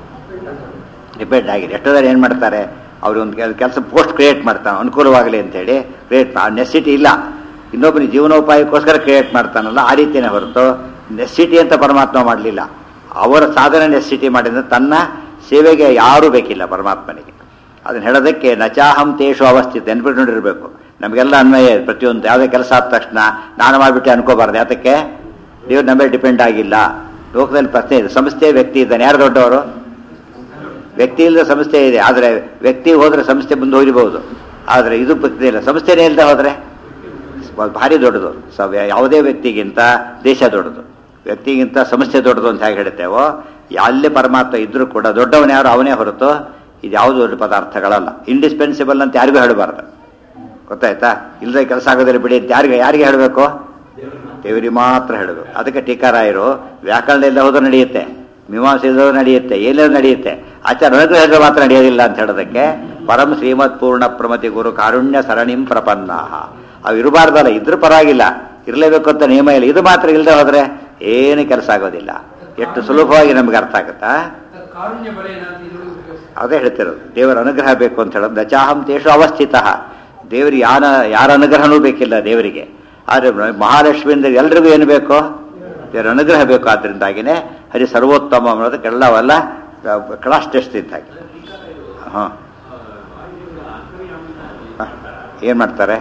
ಡಿಪೆಂಡ್ ಆಗಿದೆ ಎಷ್ಟೋ ಜನ ಏನು ಮಾಡ್ತಾರೆ ಅವ್ರು ಒಂದು ಕೆಲಸ ಪೋಸ್ಟ್ ಕ್ರಿಯೇಟ್ ಮಾಡ್ತಾನೆ ಅನುಕೂಲವಾಗಲಿ ಅಂತೇಳಿ ಕ್ರಿಯೇಟ್ ನೆಸಿಟಿ ಇಲ್ಲ ಇನ್ನೊಬ್ಬನ ಜೀವನೋಪಾಯಕ್ಕೋಸ್ಕರ ಕ್ರಿಯೇಟ್ ಮಾಡ್ತಾನಲ್ಲ ಆ ರೀತಿಯೇ ಹೊರತು ನೆಸಿಟಿ ಅಂತ ಪರಮಾತ್ಮ ಮಾಡಲಿಲ್ಲ ಅವರ ಸಾಧನೆ ನೆಸಿಟಿ ಮಾಡಿದ ತನ್ನ ಸೇವೆಗೆ ಯಾರೂ ಬೇಕಿಲ್ಲ ಪರಮಾತ್ಮನಿಗೆ ಅದನ್ನ ಹೇಳೋದಕ್ಕೆ ನಚಾಹಂ ತೇಷು ಅವಸ್ಥಿತ ನೆನ್ಪಿಟ್ಕೊಂಡಿರ್ಬೇಕು ನಮಗೆಲ್ಲ ಅನ್ವಯ ಇದೆ. ಪ್ರತಿಯೊಂದು ಯಾವುದೇ ಕೆಲಸ ಆದ ತಕ್ಷಣ ನಾನು ಮಾಡಿಬಿಟ್ಟೆ ಅನ್ಕೋಬಾರ್ದು ಯಾತಕ್ಕೆ ದೇವ್ರು ನಮ್ಮ ಮೇಲೆ ಡಿಪೆಂಡ್ ಆಗಿಲ್ಲ ಲೋಕದಲ್ಲಿ ಪ್ರಶ್ನೆ ಇದೆ ಸಂಸ್ಥೆ ವ್ಯಕ್ತಿ ಇದ್ದಾನೆ ಯಾರು ದೊಡ್ಡವರು ವ್ಯಕ್ತಿ ಇಲ್ಲದ ಸಂಸ್ಥೆ ಇದೆ ಆದರೆ ವ್ಯಕ್ತಿ ಹೋದ್ರೆ ಸಂಸ್ಥೆ ಮುಂದೆ ಹೋಗಿರಬಹುದು ಆದರೆ ಇದು ವ್ಯಕ್ತಿ ಇಲ್ಲ ಸಂಸ್ಥೆನೇ ಇಲ್ಲದೆ ಹೋದ್ರೆ ಭಾರಿ ದೊಡ್ಡದು ಸ ಯಾವುದೇ ವ್ಯಕ್ತಿಗಿಂತ ದೇಶ ದೊಡ್ಡದು ವ್ಯಕ್ತಿಗಿಂತ ಸಮಸ್ಯೆ ದೊಡ್ಡದು ಅಂತ ಹೇಗೆ ಹೇಳ್ತೇವೋ ಅಲ್ಲೇ ಪರಮಾತ್ಮ ಇದ್ರೂ ಕೂಡ ದೊಡ್ಡವನು ಯಾರು ಅವನೇ ಹೊರತು ಇದು ಯಾವುದು ದೊಡ್ಡ ಪದಾರ್ಥಗಳಲ್ಲ ಇಂಡಿಸ್ಪೆನ್ಸಿಬಲ್ ಅಂತ ಯಾರಿಗೂ ಹೇಳಬಾರ್ದು ಗೊತ್ತಾಯ್ತಾ ಇಲ್ಲದೆ ಕೆಲಸ ಆಗೋದಿಲ್ಲ ಬಿಡಿ ಅಂತ ಯಾರಿಗೆ ಯಾರಿಗೆ ಹೇಳಬೇಕು ದೇವರಿಗೆ ಮಾತ್ರ ಹೇಳಬೇಕು ಅದಕ್ಕೆ ಟೀಕಾರಾಯರು ವ್ಯಾಕರಣ ಇಲ್ಲ ಹೋದ್ರೂ ನಡೆಯುತ್ತೆ ಮೀಮಾಂಸೆ ಇಲ್ಲದೂ ನಡೆಯುತ್ತೆ ಏನೇನು ನಡೆಯುತ್ತೆ ಆಚಾರ ನನಗೂ ಹೇಳಿದ್ರೆ ಮಾತ್ರ ನಡೆಯೋದಿಲ್ಲ ಅಂತ ಹೇಳೋದಕ್ಕೆ ಪರಂ ಶ್ರೀಮತ್ ಪೂರ್ಣ ಪ್ರಮತಿ ಗುರು ಕಾರುಣ್ಯ ಸರಣಿಂ ಪ್ರಪನ್ನ ಅವು ಇರಬಾರ್ದಲ್ಲ ಇದ್ರ ಪರವಾಗಿಲ್ಲ ಇರಲೇಬೇಕು ಅಂತ ನಿಯಮ ಇಲ್ಲ ಇದು ಮಾತ್ರ ಇಲ್ಲದೆ ಹೋದ್ರೆ ಏನು ಕೆಲಸ ಆಗೋದಿಲ್ಲ ಎಷ್ಟು ಸುಲಭವಾಗಿ ನಮ್ಗೆ ಅರ್ಥ ಆಗುತ್ತಾ ಕಾರುಣ್ಯ ಬಲ ಏನಾದ್ರು ಇದ್ರೊಳಗೆ ಉಪಯೋಗಿಸ್ತಾರೆ. ಅದೇ ಹೇಳ್ತಿರೋದು ದೇವರ ಅನುಗ್ರಹ ಬೇಕು ಅಂತ ಹೇಳೋದು ದಚಾಹಂ ತೇಷು ಅವಸ್ಥಿತ ದೇವರಿಗೆ ಯಾನ ಯಾರ ಅನುಗ್ರಹನೂ ಬೇಕಿಲ್ಲ ದೇವರಿಗೆ ಆದರೆ ಮಹಾಲಕ್ಷ್ಮಿಯಿಂದ ಎಲ್ರಿಗೂ ಏನು ಬೇಕು ದೇವರ ಅನುಗ್ರಹ ಬೇಕು ಆದ್ದರಿಂದಾಗಿನೇ ಹರಿ ಸರ್ವೋತ್ತಮ ಅನ್ನೋದಕ್ಕೆಲ್ಲವೆಲ್ಲ ಕ್ಲಾಸ್ ಟೆಸ್ಟ್ ಇದ್ದಾಗೆ ಹಾಂ ಏನು ಮಾಡ್ತಾರೆ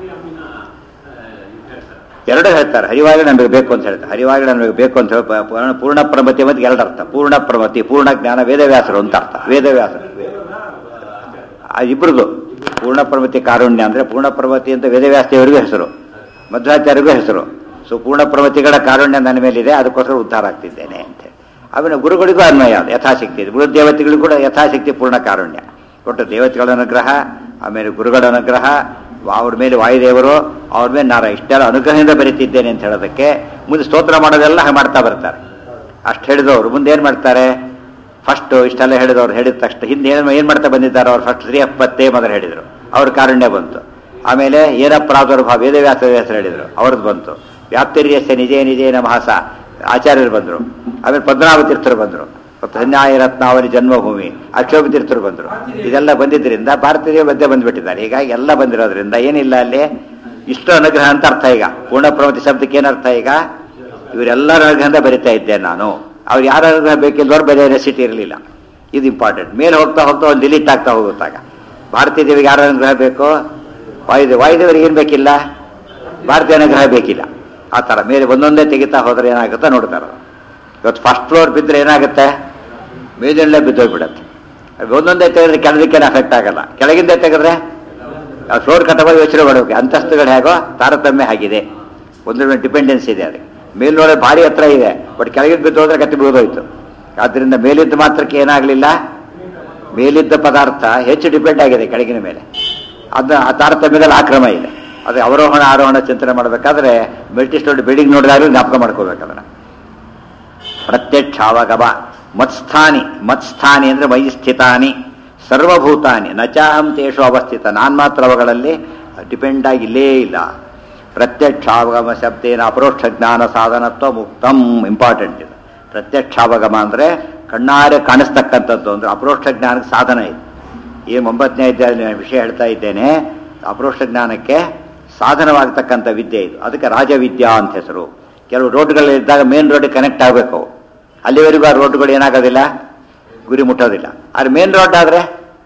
ಎರಡು ಹೇಳ್ತಾರೆ ಹರಿವಾಗಿ ನಮಗೆ ಬೇಕು ಅಂತ ಹೇಳ್ತಾರೆ ಹರಿವಾಗಿ ನಮಗೆ ಬೇಕು ಅಂತ ಹೇಳಿ ಪ- ಪೂರ್ಣ ಪೂರ್ಣ ಪ್ರಮತಿ ಮತ್ತು ಎರಡು ಅರ್ಥ ಪೂರ್ಣ ಪ್ರಮತಿ ಪೂರ್ಣ ಜ್ಞಾನ ವೇದವ್ಯಾಸರು ಅಂತ ಅರ್ಥ ವೇದವ್ಯಾಸರು ಆ ಇಬ್ರದು ಪೂರ್ಣ ಪ್ರಮತಿ ಕಾರುಣ್ಯ ಅಂದ್ರೆ ಪೂರ್ಣ ಪ್ರಮತಿ ಅಂತ ವೇದವ್ಯಾಸ ದೇವರಿಗೂ ಹೆಸರು ಮಧ್ವಾಚಾರ್ಯರಿಗೂ ಹೆಸರು ಸೊ ಪೂರ್ಣ ಪ್ರಮತಿಗಳ ಕಾರುಣ್ಯ ನನ್ನ ಮೇಲಿದೆ ಅದಕ್ಕೋಸ್ಕರ ಉದ್ಧಾರ ಆಗ್ತಿದ್ದೇನೆ ಅಂತ ಹೇಳಿ ಆಮೇಲೆ ಗುರುಗಳಿಗೂ ಅನ್ವಯ ಅದು ಯಥಾಶಕ್ತಿ ಇದೆ ಗುರು ದೇವತೆಗಳಿಗೂ ಕೂಡ ಯಥಾಶಕ್ತಿ ಪೂರ್ಣ ಕಾರುಣ್ಯ ಒಟ್ಟು ದೇವತೆಗಳ ಅನುಗ್ರಹ ಆಮೇಲೆ ಗುರುಗಳ ಅನುಗ್ರಹ ಅವ್ರ ಮೇಲೆ ವಾಯುದೇವರು ಅವ್ರ ಮೇಲೆ ನಾರ ಇಷ್ಟೆಲ್ಲ ಅನುಗ್ರಹದಿಂದ ಬರೀತಿದ್ದೇನೆ ಅಂತ ಹೇಳೋದಕ್ಕೆ ಮುಂದೆ ಸ್ತೋತ್ರ ಮಾಡೋದೆಲ್ಲ ಹಾಗೆ ಮಾಡ್ತಾ ಬರ್ತಾರೆ ಅಷ್ಟು ಹೇಳಿದವರು ಮುಂದೆ ಏನು ಮಾಡ್ತಾರೆ ಫಸ್ಟ್ ಇಷ್ಟೆಲ್ಲ ಹೇಳಿದವ್ರು ಹೇಳಿದ ತಕ್ಷಣ ಹಿಂದೆ ಏನು ಏನು ಮಾಡ್ತಾ ಬಂದಿದ್ದಾರೆ ಅವ್ರು ಫಸ್ಟ್ ಶ್ರೀ ಅಪ್ಪತ್ತೇ ಮೊದಲು ಹೇಳಿದರು ಅವ್ರ ಕಾರುಣ್ಯ ಬಂತು ಆಮೇಲೆ ಏನ ಪ್ರಾದುರ್ಭಾವ ವೇದವ್ಯಾಸ ಹೆಸರು ಹೇಳಿದರು ಅವ್ರದ್ದು ಬಂತು ವ್ಯಾಪ್ತಿರ್ಯಸ್ಯ ನಿಜೇ ನಿಜೇ ನಮಹಾಸ ಆಚಾರ್ಯರು ಬಂದರು ಆಮೇಲೆ ಪದ್ಮನಾಭ ತೀರ್ಥರು ಬಂದರು ಧನ್ಯಾಯ ರತ್ನಾವಲಿ ಜನ್ಮಭೂಮಿ ಅಕ್ಷೋಭ ತೀರ್ಥರು ಬಂದರು ಇದೆಲ್ಲ ಬಂದಿದ್ದರಿಂದ ಭಾರತೀಯ ಮಧ್ಯೆ ಬಂದ್ಬಿಟ್ಟಿದ್ದಾರೆ ಹೀಗಾಗಿ ಎಲ್ಲ ಬಂದಿರೋದ್ರಿಂದ ಏನಿಲ್ಲ ಅಲ್ಲಿ ಇಷ್ಟು ಅನುಗ್ರಹ ಅಂತ ಅರ್ಥ ಈಗ ಪೂರ್ಣ ಪ್ರಮತಿ ಶಬ್ದಕ್ಕೆ ಏನರ್ಥ ಈಗ ಇವರೆಲ್ಲರ ಅನುಗ್ರಹದಿಂದ ಬರಿತಾ ಇದ್ದೆ ನಾನು ಅವ್ರು ಯಾರ ಅನುಗ್ರಹ ಬೇಕಿಲ್ದವ್ರು ಬೇರೆ ರೆಸಿಟಿ ಇರಲಿಲ್ಲ ಇದು ಇಂಪಾರ್ಟೆಂಟ್ ಮೇಲೆ ಹೋಗ್ತಾ ಹೋಗ್ತಾ ಒಂದು ಡಿಲೀಟ್ ಆಗ್ತಾ ಹೋಗುತ್ತಾಗ ಭಾರತೀಯ ದೇವಿಗೆ ಯಾರ ಅನುಗ್ರಹ ಬೇಕು ವಾಯುದೇವ ವಾಯುದೇವರಿಗೆ ಏನು ಬೇಕಿಲ್ಲ ಭಾರತೀಯ ಅನುಗ್ರಹ ಬೇಕಿಲ್ಲ ಆ ಥರ ಮೇಲೆ ಒಂದೊಂದೇ ತೆಗಿತಾ ಹೋದ್ರೆ ಏನಾಗುತ್ತೋ ನೋಡ್ತಾರೆ ಇವತ್ತು ಫಸ್ಟ್ ಫ್ಲೋರ್ ಬಿದ್ದರೆ ಏನಾಗುತ್ತೆ ಮೇಲಿನಲ್ಲೇ ಬಿದ್ದೋಗ್ಬಿಡತ್ತೆ ಅದು ಒಂದೊಂದೇ ತೆಗೆದ್ರೆ ಕೆಳದಕ್ಕೇನು ಅಫೆಕ್ಟ್ ಆಗಲ್ಲ ಕೆಳಗಿಂದ ತೆಗೆದ್ರೆ ಆ ಫ್ಲೋರ್ ಕಟ್ಟವಾಗ ಯೋಚನೆ ಮಾಡಬೇಕು ಅಂತಸ್ತುಗಳು ಹೇಗೋ ತಾರತಮ್ಯ ಆಗಿದೆ ಒಂದ್ರ ಮೇಲೆ ಡಿಪೆಂಡೆನ್ಸ್ ಇದೆ ಅದಕ್ಕೆ ಮೇಲ್ನೋಡೆ ಭಾರಿ ಹತ್ರ ಇದೆ ಬಟ್ ಕೆಳಗಿದ್ದು ಬಿದ್ದು ಹೋದ್ರೆ ಕತ್ತಿ ಬೀಳೋಯ್ತು ಆದ್ದರಿಂದ ಮೇಲಿದ್ದ ಮಾತ್ರಕ್ಕೆ ಏನಾಗಲಿಲ್ಲ ಮೇಲಿದ್ದ ಪದಾರ್ಥ ಹೆಚ್ಚು ಡಿಪೆಂಡ್ ಆಗಿದೆ ಕೆಳಗಿನ ಮೇಲೆ ಅದು ಆ ತಾರತಮ್ಯದಲ್ಲಿ ಆಕ್ರಮ ಇದೆ ಅದು ಅವರೋಹಣ ಆರೋಹಣ ಚಿಂತನೆ ಮಾಡಬೇಕಾದ್ರೆ ಮಲ್ಟಿ ಸ್ಟೋರಿ ಬಿಲ್ಡಿಂಗ್ ನೋಡಿದಾಗಲೂ ಜ್ಞಾಪಕ ಮಾಡ್ಕೋಬೇಕು ಅದನ್ನು ಪ್ರತ್ಯಕ್ಷಾವಗಮ ಮತ್ಸ್ಥಾನಿ ಮತ್ಸ್ಥಾನಿ ಅಂದ್ರೆ ಮೈ ಸ್ಥಿತಾನಿ ಸರ್ವಭೂತಾನಿ ನಚಾಹಂ ತೇಷು ಅವಸ್ಥಿತ ನಾನ್ ಮಾತ್ರ ಅವುಗಳಲ್ಲಿ ಡಿಪೆಂಡ್ ಆಗಿ ಇಲ್ಲೇ ಇಲ್ಲ ಪ್ರತ್ಯಕ್ಷಾವಗಮ ಶಬ್ದೇನ ಅಪರೋಕ್ಷ ಜ್ಞಾನ ಸಾಧನತ್ವ ಮುಕ್ತಂ ಇಂಪಾರ್ಟೆಂಟ್ ಇದು ಪ್ರತ್ಯಕ್ಷಾವಗಮ ಅಂದ್ರೆ ಕಣ್ಣಾರೆ ಕಾಣಿಸ್ತಕ್ಕಂಥದ್ದು ಅಂದ್ರೆ ಅಪರೋಕ್ಷ ಜ್ಞಾನಕ್ಕೆ ಸಾಧನ ಇದೆ ಏನು ಒಂಬತ್ತನೇ ಅಧ್ಯಾಯ ವಿಷಯ ಹೇಳ್ತಾ ಇದ್ದೇನೆ ಅಪರೋಕ್ಷ ಜ್ಞಾನಕ್ಕೆ ಸಾಧನವಾಗತಕ್ಕಂಥ ವಿದ್ಯೆ ಇದು ಅದಕ್ಕೆ ರಾಜವಿದ್ಯಾ ಅಂತ ಹೆಸರು ಕೆಲವು ರೋಡ್ಗಳಿದ್ದಾಗ ಮೇನ್ ರೋಡ್ ಕನೆಕ್ಟ್ ಆಗಬೇಕು ಅಲ್ಲಿವರೆಗೂ ಆ ರೋಡ್ಗಳು ಏನಾಗೋದಿಲ್ಲ ಗುರಿ ಮುಟ್ಟೋದಿಲ್ಲ ಆದ್ರೆ ಮೇನ್ ರೋಡ್ ಆದರೆ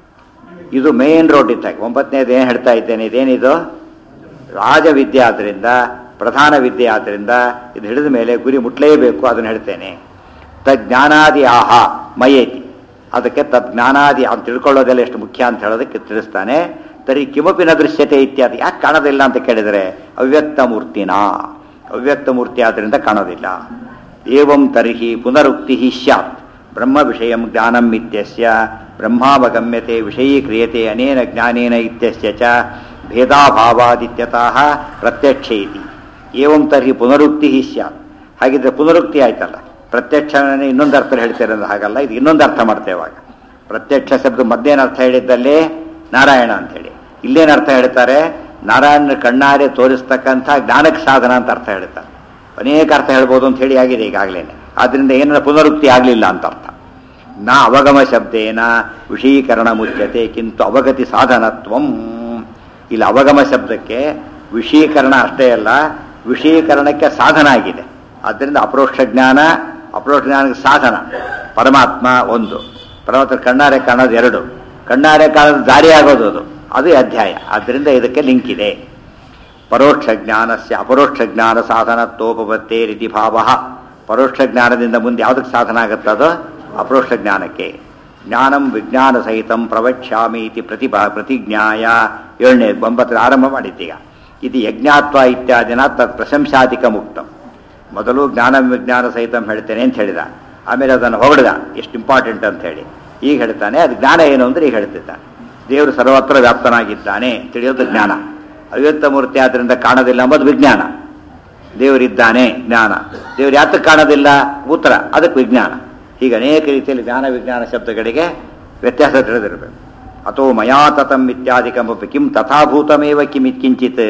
ಇದು ಮೇನ್ ರೋಡ್ ಇದ್ದಾಗ ಒಂಬತ್ತನೇದು ಏನು ಹೇಳ್ತಾ ಇದ್ದೇನೆ ಇದೇನಿದು ರಾಜವಿದ್ಯೆ ಆದ್ದರಿಂದ ಪ್ರಧಾನ ವಿದ್ಯೆ ಆದ್ದರಿಂದ ಇದು ಹಿಡಿದ ಮೇಲೆ ಗುರಿ ಮುಟ್ಲೇಬೇಕು ಅದನ್ನು ಹೇಳ್ತೇನೆ ತಜ್ಞಾನಾದಿ ಆಹ ಮಯೇತಿ ಅದಕ್ಕೆ ತಜ್ಞಾನಾದಿ ಅಂತ ತಿಳ್ಕೊಳ್ಳೋದೆಲ್ಲ ಎಷ್ಟು ಮುಖ್ಯ ಅಂತ ಹೇಳೋದಕ್ಕೆ ತಿಳಿಸ್ತಾನೆ ತರಿ ಕಿಮಪಿ ನ ದೃಶ್ಯತೆ ಇತ್ಯಾದಿ ಯಾಕೆ ಕಾಣೋದಿಲ್ಲ ಅಂತ ಕೇಳಿದರೆ ಅವ್ಯಕ್ತ ಮೂರ್ತಿನ ಅವ್ಯಕ್ತ ಮೂರ್ತಿ ಆದ್ದರಿಂದ ಕಾಣೋದಿಲ್ಲ ಏವಂ ತರ್ಹಿ ಪುನರುಕ್ತಿ ಸ್ಯಾತ್ ಬ್ರಹ್ಮ ವಿಷಯ ಜ್ಞಾನಂ ಇತ್ಯಸ್ಯ ಬ್ರಹ್ಮಾವಗಮ್ಯತೆ ವಿಷಯೀಕ್ರಿಯತೆ ಅನೇನ ಜ್ಞಾನೇನ ಇತ್ಯಸ್ಯ ಚ ಭೇದಾಭಾವಾದಿತ್ಯತಃ ಪ್ರತ್ಯಕ್ಷ ಇತಿ ಏವಂ ತರ್ಹಿ ಪುನರುಕ್ತಿ ಸ್ಯಾತ್ ಹಾಗಿದ್ರೆ ಪುನರುಕ್ತಿ ಆಯ್ತಲ್ಲ ಪ್ರತ್ಯಕ್ಷ ಇನ್ನೊಂದು ಅರ್ಥ ಹೇಳ್ತಾರೆ ಅಂದ್ರೆ ಹಾಗಲ್ಲ ಇದು ಇನ್ನೊಂದು ಅರ್ಥ ಮಾಡ್ತೇವೆ ಇವಾಗ ಪ್ರತ್ಯಕ್ಷ ಶಬ್ದ ಮದ್ದೇನು ಅರ್ಥ ಹೇಳಿದ್ದಲ್ಲಿ ನಾರಾಯಣ ಅಂತ ಹೇಳಿ ಇಲ್ಲೇನು ಅರ್ಥ ಹೇಳ್ತಾರೆ ನಾರಾಯಣನ ಕಣ್ಣಾರೆ ತೋರಿಸ್ತಕ್ಕಂಥ ಜ್ಞಾನಕ್ಕೆ ಸಾಧನ ಅಂತ ಅರ್ಥ ಹೇಳ್ತಾರೆ ಅನೇಕ ಅರ್ಥ ಹೇಳ್ಬೋದು ಅಂತ ಹೇಳಿ ಆಗಿದೆ ಈಗಾಗಲೇ ಆದ್ರಿಂದ ಏನಾರ ಪುನರುಕ್ತಿ ಆಗಲಿಲ್ಲ ಅಂತ ಅರ್ಥ ನಾ ಅವಗಮ ಶಬ್ದೇನ ವಿಷಯೀಕರಣ ಮುಚ್ಯತೆ ಕಿಂತು ಅವಗತಿ ಸಾಧನತ್ವಂ ಇಲ್ಲಿ ಅವಗಮ ಶಬ್ದಕ್ಕೆ ವಿಷಯೀಕರಣ ಅಷ್ಟೇ ಅಲ್ಲ ವಿಷಯೀಕರಣಕ್ಕೆ ಸಾಧನ ಆಗಿದೆ ಆದ್ದರಿಂದ ಅಪರೋಕ್ಷ ಜ್ಞಾನ ಅಪರೋಕ್ಷ ಜ್ಞಾನಕ್ಕೆ ಸಾಧನ ಪರಮಾತ್ಮ ಒಂದು ಪರಮಾತ್ಮ ಕಣ್ಣಾರೆ ಕಾಣೋದು ಎರಡು ಕಣ್ಣಾರೆ ಕಾಣೋದು ದಾರಿ ಆಗೋದು ಅದು ಅದು ಅಧ್ಯಾಯ ಆದ್ದರಿಂದ ಇದಕ್ಕೆ ಲಿಂಕ್ ಇದೆ ಪರೋಕ್ಷ ಜ್ಞಾನಸ್ಯ ಅಪರೋಕ್ಷ ಜ್ಞಾನ ಸಾಧನತ್ವೋಪತ್ತೇ ರೀತಿ ಭಾವ ಪರೋಕ್ಷ ಜ್ಞಾನದಿಂದ ಮುಂದೆ ಯಾವುದಕ್ಕೆ ಸಾಧನ ಆಗುತ್ತದೋ ಅಪರೋಕ್ಷ ಜ್ಞಾನಕ್ಕೆ ಜ್ಞಾನಂ ವಿಜ್ಞಾನ ಸಹಿತಂ ಪ್ರವಕ್ಷ್ಯಾಮಿ ಇತಿ ಪ್ರತಿಭಾ ಪ್ರತಿಜ್ಞಾಯ ಏಳನೇ ಒಂಬತ್ತರ ಆರಂಭ ಮಾಡಿದ್ದೀಗ ಇದು ಯಜ್ಞಾತ್ವ ಇತ್ಯಾದಿನ ತತ್ ಪ್ರಶಂಸಾಧಿಕ ಮುಕ್ತಂ ಮೊದಲು ಜ್ಞಾನ ವಿಜ್ಞಾನ ಸಹಿತಂ ಹೇಳ್ತೇನೆ ಅಂತ ಹೇಳಿದ ಆಮೇಲೆ ಅದನ್ನು ಹೊಗಡ್ದ ಎಷ್ಟು ಇಂಪಾರ್ಟೆಂಟ್ ಅಂತ ಹೇಳಿ ಈಗ ಹೇಳ್ತಾನೆ ಅದು ಜ್ಞಾನ ಏನು ಅಂದ್ರೆ ಈಗ ಹೇಳ್ತಿದ್ದಾನೆ ದೇವರು ಸರ್ವತ್ರ ವ್ಯಾಪ್ತನಾಗಿದ್ದಾನೆ ತಿಳಿಯೋದು ಜ್ಞಾನ ಅವ್ಯಕ್ತ ಮೂರ್ತಿ ಆದ್ರಿಂದ ಕಾಣೋದಿಲ್ಲ ಎಂಬುದು ವಿಜ್ಞಾನ ದೇವರಿದ್ದಾನೆ ಜ್ಞಾನ ದೇವರು ಯಾತಕ್ಕೆ ಕಾಣೋದಿಲ್ಲ ಉತ್ತರ ಅದಕ್ಕೆ ವಿಜ್ಞಾನ ಹೀಗೆ ಅನೇಕ ರೀತಿಯಲ್ಲಿ ಜ್ಞಾನ ವಿಜ್ಞಾನ ಶಬ್ದಗಳಿಗೆ ವ್ಯತ್ಯಾಸ ತಿಳಿದಿರಬೇಕು ಅಥೋ ಮಯಾ ತತಂ ಇತ್ಯಾದಿಕಮಪಿ ಕಿಂ ತಥಾಭೂತಮೇವ ಕಿಂ ಕಿಂಚಿತ್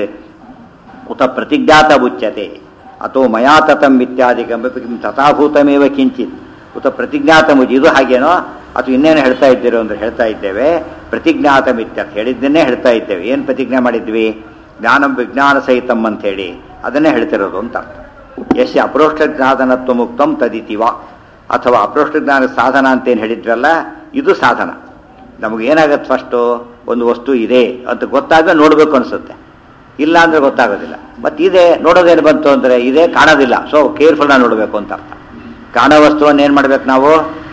ಉತ ಪ್ರತಿಜ್ಞಾತ ಉಚ್ಯತೆ ಅಥೋ ಮಯಾ ತತಂ ಇತ್ಯಾದಿಕಮಪಿ ಕಿಂ ತಥಾಭೂತಮೇವ ಕಿಂಚಿತ್ ಉತ ಪ್ರತಿಜ್ಞಾತ ಮುಜಿ ಇದು ಹಾಗೇನೋ ಅಥವಾ ಇನ್ನೇನು ಹೇಳ್ತಾ ಇದ್ದೀರೋ ಅಂದ್ರೆ ಹೇಳ್ತಾ ಇದ್ದೇವೆ ಪ್ರತಿಜ್ಞಾತ ಮಿತ್ಯರ್ಥ ಹೇಳಿದ್ದನ್ನೇ ಹೇಳ್ತಾ ಇದ್ದೇವೆ ಏನು ಪ್ರತಿಜ್ಞೆ ಮಾಡಿದ್ವಿ ಜ್ಞಾನಂ ವಿಜ್ಞಾನ ಸಹಿತಂ ಅಂತ ಹೇಳಿ ಅದನ್ನೇ ಹೇಳ್ತಿರೋದು ಅಂತ ಅರ್ಥ ಯಶ ಅಪ್ರೋಷ್ಟ ಸಾಧನತ್ವ ಮುಕ್ತಂ ತದಿತಿವ ಅಥವಾ ಅಪ್ರೋಷ್ಟ ಜ್ಞಾನ ಸಾಧನ ಅಂತೇನು ಹೇಳಿದ್ವಲ್ಲ ಇದು ಸಾಧನ ನಮಗೆ ಏನಾಗತ್ತೆ ಫಸ್ಟು ಒಂದು ವಸ್ತು ಇದೆ ಅಂತ ಗೊತ್ತಾಗ ನೋಡಬೇಕು ಅನಿಸುತ್ತೆ ಇಲ್ಲ ಅಂದ್ರೆ ಗೊತ್ತಾಗೋದಿಲ್ಲ ಮತ್ತೆ ಇದೆ ನೋಡೋದೇನು ಬಂತು ಅಂದರೆ ಇದೆ ಕಾಣೋದಿಲ್ಲ ಸೊ ಕೇರ್ಫುಲ್ ನೋಡಬೇಕು ಅಂತ ಅರ್ಥ ಕಾಣೋ ವಸ್ತುವನ್ನು ಏನು ಮಾಡ್ಬೇಕು ನಾವು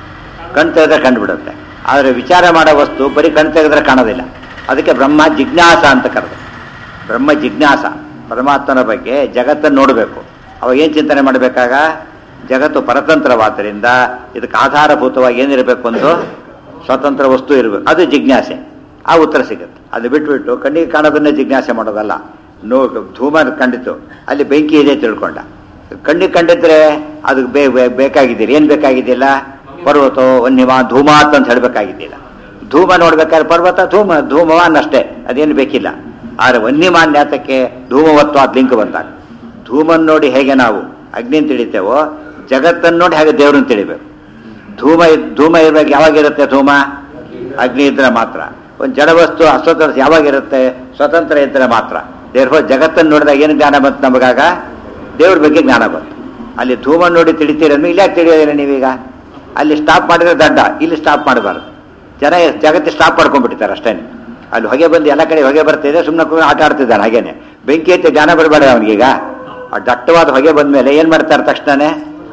ಕಣ್ ತೆಗೆದ್ರೆ ಕಂಡುಬಿಡುತ್ತೆ ಆದರೆ ವಿಚಾರ ಮಾಡೋ ವಸ್ತು ಬರೀ ಕಣ್ ತೆಗೆದ್ರೆ ಕಾಣೋದಿಲ್ಲ ಅದಕ್ಕೆ ಬ್ರಹ್ಮ ಜಿಜ್ಞಾಸ ಅಂತ ಕರೆದು ಬ್ರಹ್ಮ ಜಿಜ್ಞಾಸ ಪರಮಾತ್ಮನ ಬಗ್ಗೆ ಜಗತ್ತನ್ನು ನೋಡಬೇಕು ಅವಾಗ ಏನು ಚಿಂತನೆ ಮಾಡಬೇಕಾಗ ಜಗತ್ತು ಪರತಂತ್ರವಾದ್ದರಿಂದ ಇದಕ್ಕೆ ಆಧಾರಭೂತವಾಗಿ ಏನಿರಬೇಕು ಒಂದು ಸ್ವತಂತ್ರ ವಸ್ತು ಇರಬೇಕು ಅದು ಜಿಜ್ಞಾಸೆ ಆ ಉತ್ತರ ಸಿಗುತ್ತೆ ಅದು ಬಿಟ್ಬಿಟ್ಟು ಕಣ್ಣಿಗೆ ಕಾಣೋದನ್ನೇ ಜಿಜ್ಞಾಸೆ ಮಾಡೋದಲ್ಲ ನೋ ಧೂಮ ಕಂಡಿತು ಅಲ್ಲಿ ಬೆಂಕಿ ಇದೆ ತಿಳ್ಕೊಂಡ ಕಣ್ಣಿಗೆ ಕಂಡಿದ್ರೆ ಅದಕ್ಕೆ ಬೇ ಬೇ- ಬೇಕಾಗಿದ್ದಿಲ್ಲ ಏನು ಬೇಕಾಗಿದ್ದಿಲ್ಲ ಪರ್ವತ ವನ್ಯಮ ಧೂಮಾತ್ ಅಂತ ಹೇಳಬೇಕಾಗಿದ್ದಿಲ್ಲ ಧೂಮ ನೋಡ್ಬೇಕಾದ್ರೆ ಪರ್ವತ ಧೂಮ ಧೂಮವಾನ್ ಅಷ್ಟೇ ಅದೇನು ಬೇಕಿಲ್ಲ ಆದರೆ ವನ್ಯಮಾನ್ಯಾತಕ್ಕೆ ಧೂಮವತ್ವಾದ ಲಿಂಕ್ ಬಂದಾಗ ಧೂಮನ್ ನೋಡಿ ಹೇಗೆ ನಾವು ಅಗ್ನಿ ತಿಳಿತೇವೋ ಜಗತ್ತನ್ನು ನೋಡಿ ಹಾಗೆ ದೇವ್ರನ್ನ ತಿಳಿಬೇಕು ಧೂಮ ಇದ್- ಧೂಮ ಇರಬೇಕು ಯಾವಾಗಿರುತ್ತೆ ಧೂಮ ಅಗ್ನಿ ಇದ್ರೆ ಮಾತ್ರ ಒಂದು ಜಡವಸ್ತು ಅಸ್ವತಂತ್ರ ಯಾವಾಗಿರುತ್ತೆ ಸ್ವತಂತ್ರ ಇದ್ರೆ ಮಾತ್ರ ದೇವ್ರ ಜಗತ್ತನ್ನು ನೋಡಿದಾಗ ಏನು ಜ್ಞಾನ ಬಂತು ನಮಗಾಗ ದೇವ್ರ ಬಗ್ಗೆ ಜ್ಞಾನ ಬಂತು ಅಲ್ಲಿ ಧೂಮ ನೋಡಿ ತಿಳಿತೀರನ್ನು ಇಲ್ಲಿ ಯಾಕೆ ತಿಳಿಯೋದಿಲ್ಲ ನೀವೀಗ ಅಲ್ಲಿ ಸ್ಟಾಪ್ ಮಾಡಿದ್ರೆ ದಡ್ಡ ಇಲ್ಲಿ ಸ್ಟಾಪ್ ಮಾಡಬಾರ್ದು ಜನ ಜಗತ್ತು ಸ್ಟಾಪ್ ಮಾಡ್ಕೊಂಡ್ಬಿಟ್ಟಿದ್ದಾರೆ ಅಷ್ಟೇ ಅಲ್ಲಿ ಹೊಗೆ ಬಂದು ಎಲ್ಲ ಕಡೆ ಹೊಗೆ ಬರ್ತಿದೆ ಸುಮ್ಮನೆ ಆಟ ಆಡ್ತಿದ್ದಾನೆ ಹಾಗೇನೆ ಬೆಂಕಿ ಐತೆ ಜ್ಞಾನ ಬರಬೇಡ ಅವನಿಗೀಗ ಆ ದಟ್ಟವಾದ ಹೊಗೆ ಬಂದ ಮೇಲೆ ಏನು ಮಾಡ್ತಾರೆ ತಕ್ಷಣನೇ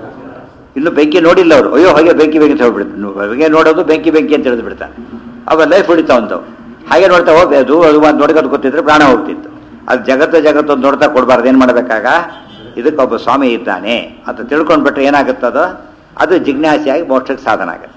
ಇನ್ನು ಬೆಂಕಿ ನೋಡಿಲ್ಲ ಅವರು ಅಯ್ಯೋ ಹೊಗೆ ಬೆಂಕಿ ಬೆಂಕಿ ಅಂತ ಹೇಳ್ಬಿಡ್ತಾರೆ ಹೊಗೆ ನೋಡೋದು ಬೆಂಕಿ ಬೆಂಕಿ ಅಂತ ಹೇಳಿದು ಬಿಡ್ತಾನೆ ಅವ ಲೈಫ್ ಉಳಿತಾವಂತವು ಹಾಗೆ ನೋಡ್ತಾ ಹೋಗಿ ಅದು ಅದು ಒಂದು ನೋಡ್ಕೊಂಡು ಗೊತ್ತಿದ್ರೆ ಪ್ರಾಣ ಹೋಗ್ತಿತ್ತು ಅದು ಜಗತ್ತು ಜಗತ್ತು ಅಂತ ನೋಡ್ತಾ ಕೊಡಬಾರ್ದು ಏನು ಮಾಡಬೇಕಾಗ ಇದಕ್ಕೊಬ್ಬ ಸ್ವಾಮಿ ಇದ್ದಾನೆ ಅಂತ ತಿಳ್ಕೊಂಡ್ಬಿಟ್ರೆ ಏನಾಗುತ್ತದೋ ಅದು ಜಿಜ್ಞಾಸೆಯಾಗಿ ಮೋಕ್ಷಕ್ಕೆ ಸಾಧನ ಆಗುತ್ತೆ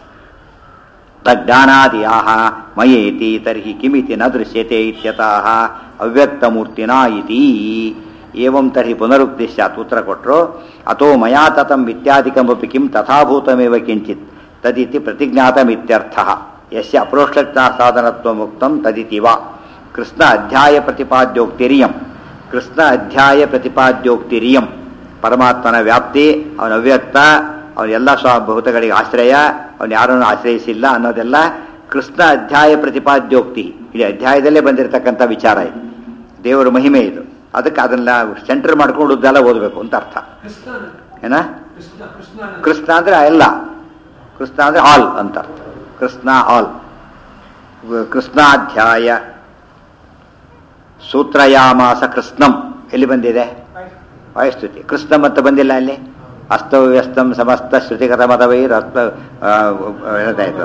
ತಜ್ಞಾನಾದಿಯಾಹ ಮಯೇತಿ ತರ್ಹಿ ಕಿಮಿತಿ ನ ದೃಶ್ಯತೆ ಇತ್ಯತಃ ಅವ್ಯಕ್ತಮೂರ್ತಿನ ಇತಿ ಏವಂ ತರ್ಹಿ ಪುನರುಕ್ತಿ ಸ್ಯಾತ್ ಉತ್ತರ ಕೊಟ್ಟರು ಅಥೋ ಮಯಾ ತತಂ ಇತ್ಯಾದಿಕಮಪಿ ಕಿಂ ತಥಾಭೂತಮೇವ ಕಿಂಚಿತ್ ತದಿತಿ ಪ್ರತಿಜ್ಞಾತಮಿತ್ಯರ್ಥ ಯಸ್ಯ ಅಪ್ರೋಕ್ಷಜ್ಞಾ ಸಾಧನತ್ವ ಮುಕ್ತಂ ತದಿತಿ ವಾ ಕೃಷ್ಣ ಅಧ್ಯಾಯ ಪ್ರತಿಪಾದ್ಯೋಕ್ತಿರಿಯಂ ಕೃಷ್ಣ ಅಧ್ಯಾಯ ಪ್ರತಿಪಾದ್ಯೋಕ್ತಿರಿಯಂ ಪರಮಾತ್ಮನ ವ್ಯಾಪ್ತಿ ಅವನ ಅವ್ಯಕ್ತ ಅವನ ಎಲ್ಲ ಸ್ವ ಭೂತಗಳಿಗೆ ಆಶ್ರಯ ಅವನು ಯಾರನ್ನು ಆಶ್ರಯಿಸಿಲ್ಲ ಅನ್ನೋದೆಲ್ಲ ಕೃಷ್ಣ ಅಧ್ಯಾಯ ಪ್ರತಿಪಾದ್ಯೋಕ್ತಿ ಇಡೀ ಅಧ್ಯಾಯದಲ್ಲೇ ಬಂದಿರತಕ್ಕಂಥ ವಿಚಾರ ಇದು ದೇವರ ಮಹಿಮೆ ಇದು ಅದಕ್ಕೆ ಅದನ್ನ ಸೆಂಟರ್ ಮಾಡ್ಕೊಂಡು ಉದ್ದೆಲ್ಲ ಓದಬೇಕು ಅಂತ ಅರ್ಥ ಕೃಷ್ಣ ಏನ ಕೃಷ್ಣ ಕೃಷ್ಣ ಕೃಷ್ಣ ಅಂದ್ರೆ ಎಲ್ಲ ಕೃಷ್ಣ ಅಂದ್ರೆ ಆಲ್ ಅಂತ ಅರ್ಥ ಕೃಷ್ಣ ಆಲ್ ಕೃಷ್ಣಾಧ್ಯಾಯ ಸೂತ್ರಯಾಮಾಸ ಕೃಷ್ಣಂ ಎಲ್ಲಿ ಬಂದಿದೆ ವಾಯುಸ್ತುತಿ ಕೃಷ್ಣಂ ಅಂತ ಬಂದಿಲ್ಲ ಅಲ್ಲಿ ಅಸ್ತವ್ಯಸ್ತಂ ಸಮಸ್ತ ಶ್ರುತಿಗತ ಮದವೈರ್ ಅರ್ಥ ಆ, ಹೇಳ್ತಾ ಇತ್ತು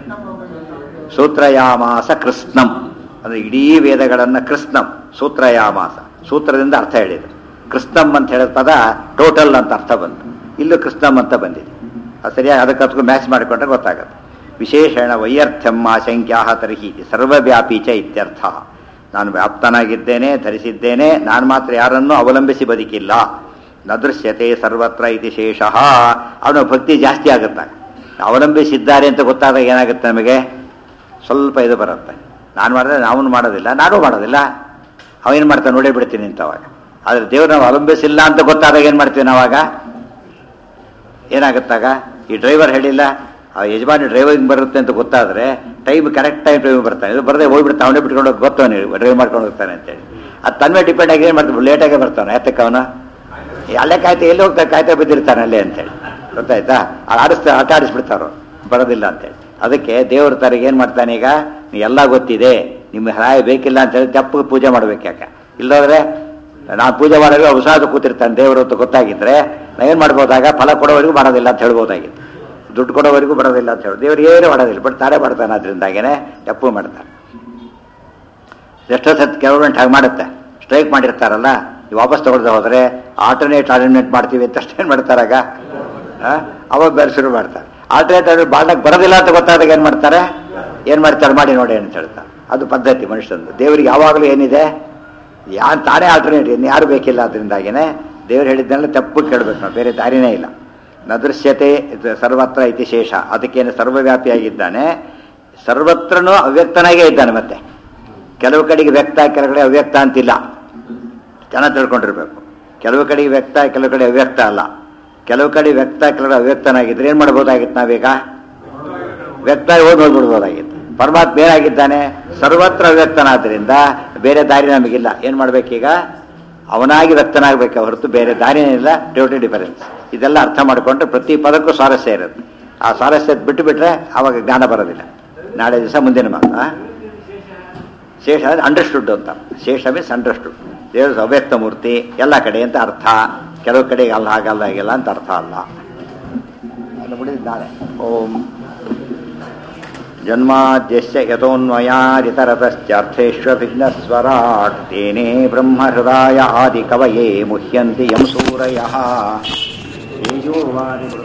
ಸೂತ್ರಯಾಮಾಸ ಕೃಷ್ಣಂ ಅಂದ್ರೆ ಇಡೀ ವೇದಗಳನ್ನು ಕೃಷ್ಣಂ ಸೂತ್ರಯಾಮಾಸ ಸೂತ್ರದಿಂದ ಅರ್ಥ ಹೇಳಿದ್ರು ಕೃಷ್ಣಂ ಅಂತ ಹೇಳಿದ ಪದ ಟೋಟಲ್ ಅಂತ ಅರ್ಥ ಬಂತು ಇಲ್ಲೂ ಕೃಷ್ಣಂ ಅಂತ ಬಂದಿದೆ ಅದು ಸರಿಯಾಗಿ ಅದಕ್ಕೆ ಅದಕ್ಕೂ ಮ್ಯಾಚ್ ಮಾಡಿಕೊಂಡ್ರೆ ಗೊತ್ತಾಗುತ್ತೆ ವಿಶೇಷಣ ವೈಯರ್ಥ್ಯಂ ಆಶಂಕ್ಯಾ ತರ್ಹಿ ಸರ್ವವ್ಯಾಪಿ ಚ ಇತ್ಯರ್ಥ ನಾನು ವ್ಯಾಪ್ತನಾಗಿದ್ದೇನೆ ಧರಿಸಿದ್ದೇನೆ ನಾನು ಮಾತ್ರ ಯಾರನ್ನೂ ಅವಲಂಬಿಸಿ ಬದುಕಿಲ್ಲ ನ ದೃಶ್ಯತೆ ಸರ್ವತ್ರ ಇತಿ ಶೇಷ ಅವನ ಭಕ್ತಿ ಜಾಸ್ತಿ ಆಗುತ್ತೆ ಅವಲಂಬಿಸಿದ್ದಾರೆ ಅಂತ ಗೊತ್ತಾದಾಗ ಏನಾಗುತ್ತೆ ನಮಗೆ ಸ್ವಲ್ಪ ಇದು ಬರುತ್ತೆ ನಾನು ಮಾಡಿದ್ರೆ ನಾವನು ಮಾಡೋದಿಲ್ಲ ನಾನು ಮಾಡೋದಿಲ್ಲ ಅವೇನು ಮಾಡ್ತಾನೆ ನೋಡೇ ಬಿಡ್ತೀನಿ ಅಂತ ಅವಾಗ ಆದರೆ ದೇವ್ರು ನಾವು ಅವಲಂಬಿಸಿಲ್ಲ ಅಂತ ಗೊತ್ತಾದಾಗ ಏನು ಮಾಡ್ತೀವಿ ನಾವಾಗ ಏನಾಗುತ್ತಾಗ ಈ ಡ್ರೈವರ್ ಹೇಳಿಲ್ಲ ಆ ಯಜಮಾನಿ ಡ್ರೈವಿಂಗ್ ಬರುತ್ತೆ ಅಂತ ಗೊತ್ತಾದ್ರೆ ಟೈಮ್ ಕರೆಕ್ಟ್ ಟೈಮ್ ಡ್ರೈವಿಂಗ್ ಬರ್ತಾನೆ ಇದು ಬರದೆ ಹೋಗ್ಬಿಡ್ತಾ ಅವನೇ ಬಿಟ್ಕೊಂಡು ಹೋಗಿ ಗೊತ್ತವನು ಡ್ರೈವ್ ಮಾಡ್ಕೊಂಡು ಹೋಗ್ತಾನೆ ಅಂತೇಳಿ ಅದು ತನ್ನ ಮೇಲೆ ಡಿಪೆಂಡ್ ಆಗಿ ಏನು ಮಾಡ್ತಾನೆ ಲೇಟಾಗೆ ಬರ್ತಾನೆ ಯಾತಕ್ಕೆ ಅವನು ಅಲ್ಲೇ ಕಾಯ್ತಾ ಎಲ್ಲಿ ಹೋಗ್ತಾ ಕಾಯ್ತಾ ಬಿದ್ದಿರ್ತಾನೆ ಅಲ್ಲೇ ಅಂತೇಳಿ ಗೊತ್ತಾಯ್ತಾ ಆ ಆಡಿಸ್ತಾ ಆಟ ಆಡಿಸ್ಬಿಡ್ತಾರೋ ಬರೋದಿಲ್ಲ ಅಂತೇಳಿ ಅದಕ್ಕೆ ದೇವ್ರ ತರಿಗೆ ಏನು ಮಾಡ್ತಾನೆ ಈಗ ನೀ ಎಲ್ಲ ಗೊತ್ತಿದೆ ನಿಮ್ಮ ಸಹಾಯ ಬೇಕಿಲ್ಲ ಅಂತ ಹೇಳಿ ತಪ್ಪು ಪೂಜೆ ಮಾಡ್ಬೇಕು ಯಾಕೆ ಇಲ್ಲದ್ರೆ ನಾನು ಪೂಜೆ ಮಾಡೋದು ಉಸಾದ ಕೂತಿರ್ತಾನೆ ದೇವರು ಅಂತ ಗೊತ್ತಾಗಿದ್ರೆ ನಾ ಏನು ಮಾಡ್ಬೋದಾಗ ಫಲ ಕೊಡೋವರೆಗೂ ಮಾಡೋದಿಲ್ಲ ಅಂತ ಹೇಳ್ಬೋದಾಗಿತ್ತು ದುಡ್ಡು ಕೊಡೋವರೆಗೂ ಬರೋದಿಲ್ಲ ಅಂತ ಹೇಳಿ ದೇವ್ರು ಏನು ಮಾಡೋದಿಲ್ಲ ಬಟ್ ತಾನೇ ಮಾಡ್ತಾನೆ ಅದರಿಂದಾಗೇನೆ ತಪ್ಪು ಮಾಡ್ತಾನೆ ಎಷ್ಟೋ ಸತ್ ಗೌರ್ಮೆಂಟ್ ಹಾಗೆ ಮಾಡುತ್ತೆ ಸ್ಟ್ರೈಕ್ ಮಾಡಿರ್ತಾರಲ್ಲ ನೀವು ವಾಪಸ್ ತಗೊಳ್ದೆ ಹೋದರೆ ಆಲ್ಟರ್ನೇಟ್ ಅರೇಂಜ್ಮೆಂಟ್ ಮಾಡ್ತೀವಿ ಅಂತ ಅಷ್ಟೇನು ಮಾಡ್ತಾರಾಗ ಆ? ಅವಾಗ ಬೇರೆ ಶುರು ಮಾಡ್ತಾರೆ ಆಲ್ಟರ್ನೇಟ್ ಅರೇಂಜ್ ಮಾಡಕ್ಕೆ ಬರೋದಿಲ್ಲ ಅಂತ ಗೊತ್ತಾದಾಗ ಏನು ಮಾಡ್ತಾರೆ ಏನು ಮಾಡ್ತಾರೆ ಮಾಡಿ ನೋಡಿ ಅಂತ ಹೇಳ್ತಾರೆ ಅದು ಪದ್ಧತಿ ಮನುಷ್ಯಂದು ದೇವರಿಗೆ ಯಾವಾಗಲೂ ಏನಿದೆ ಯಾರು ತಾನೇ ಆಲ್ಟರ್ನೇಟ್ ಇನ್ನು ಯಾರು ಬೇಕಿಲ್ಲ ಅದರಿಂದಾಗಿನೇ ದೇವ್ರು ಹೇಳಿದ್ದನ್ನೆಲ್ಲ ತಪ್ಪು ಕೇಳಬೇಕು ನಾವು ಬೇರೆ ದಾರಿನೇ ಇಲ್ಲ ನದೃಶ್ಯತೆ ಇದು ಸರ್ವತ್ರ ಇತಿ ಶೇಷ ಅದಕ್ಕೇನು ಸರ್ವವ್ಯಾಪಿಯಾಗಿದ್ದಾನೆ ಸರ್ವತ್ರನೂ ಅವ್ಯಕ್ತನಾಗೇ ಇದ್ದಾನೆ ಮತ್ತೆ ಕೆಲವು ಕಡೆಗೆ ವ್ಯಕ್ತ ಕೆಲವು ಕಡೆ ಅವ್ಯಕ್ತ ಅಂತಿಲ್ಲ ಚೆನ್ನಾಗಿ ತಿಳ್ಕೊಂಡಿರ್ಬೇಕು ಕೆಲವು ಕಡೆಗೆ ವ್ಯಕ್ತ ಕೆಲವು ಕಡೆ ಅವ್ಯಕ್ತ ಅಲ್ಲ ಕೆಲವು ಕಡೆ ವ್ಯಕ್ತ ಕೆಲವು ಕಡೆ ಅವ್ಯಕ್ತನಾಗಿದ್ರೆ ಏನು ಮಾಡ್ಬೋದಾಗಿತ್ತು ನಾವೀಗ ವ್ಯಕ್ತ ಓದಿ ನೋಡ್ಬಿಡ್ಬೋದಾಗಿತ್ತು ಪರಮಾತ್ಮ ಏನಾಗಿದ್ದಾನೆ ಸರ್ವತ್ರ ಅವ್ಯಕ್ತನಾದ್ರಿಂದ ಬೇರೆ ದಾರಿ ನಮಗಿಲ್ಲ ಏನು ಮಾಡ್ಬೇಕೀಗ ಅವನಾಗಿ ವ್ಯಕ್ತನಾಗಬೇಕೆ ಹೊರತು ಬೇರೆ ದಾರಿನಿಲ್ಲ ಟೋಟಲ್ ಡಿಫರೆನ್ಸ್ ಇದೆಲ್ಲ ಅರ್ಥ ಮಾಡಿಕೊಂಡ್ರೆ ಪ್ರತಿ ಪದಕ್ಕೂ ಸ್ವಾರಸ್ಯ ಇರುತ್ತೆ ಆ ಸ್ವಾರಸ್ಯ ಬಿಟ್ಟು ಬಿಟ್ರೆ ಅವಾಗ ಜ್ಞಾನ ಬರೋದಿಲ್ಲ ನಾಳೆ ದಿವಸ ಮುಂದಿನ ಮಾತು ಆ? ಶೇಷ ಅಂಡರ್ಸ್ಟುಡ್ ಅಂತ ಶೇಷ ಮೀನ್ಸ್ ಅಂಡರ್ಸ್ಟುಡ್ ದೇವರು ಅವ್ಯಕ್ತ ಮೂರ್ತಿ ಎಲ್ಲ ಕಡೆ ಅಂತ ಅರ್ಥ ಕೆಲವು ಕಡೆಗೆ ಅಲ್ಲ ಹಾಗಲ್ಲ ಹಾಗೆಲ್ಲ ಅಂತ ಅರ್ಥ ಅಲ್ಲ ಅದು ಬಿಡಿದ್ದು ನಾಳೆ ಓಂ ಜನ್ಮಾದ್ಯಸ್ಯ ಯತೋನ್ಮಯಾದಿತರತಶ್ಚಾರ್ಥೇष्वभिघ्नस्वराट् तेने ब्रह्महृदाय आदिकवये मुह्यन्ति यं सूरयः तेजोवादिमृत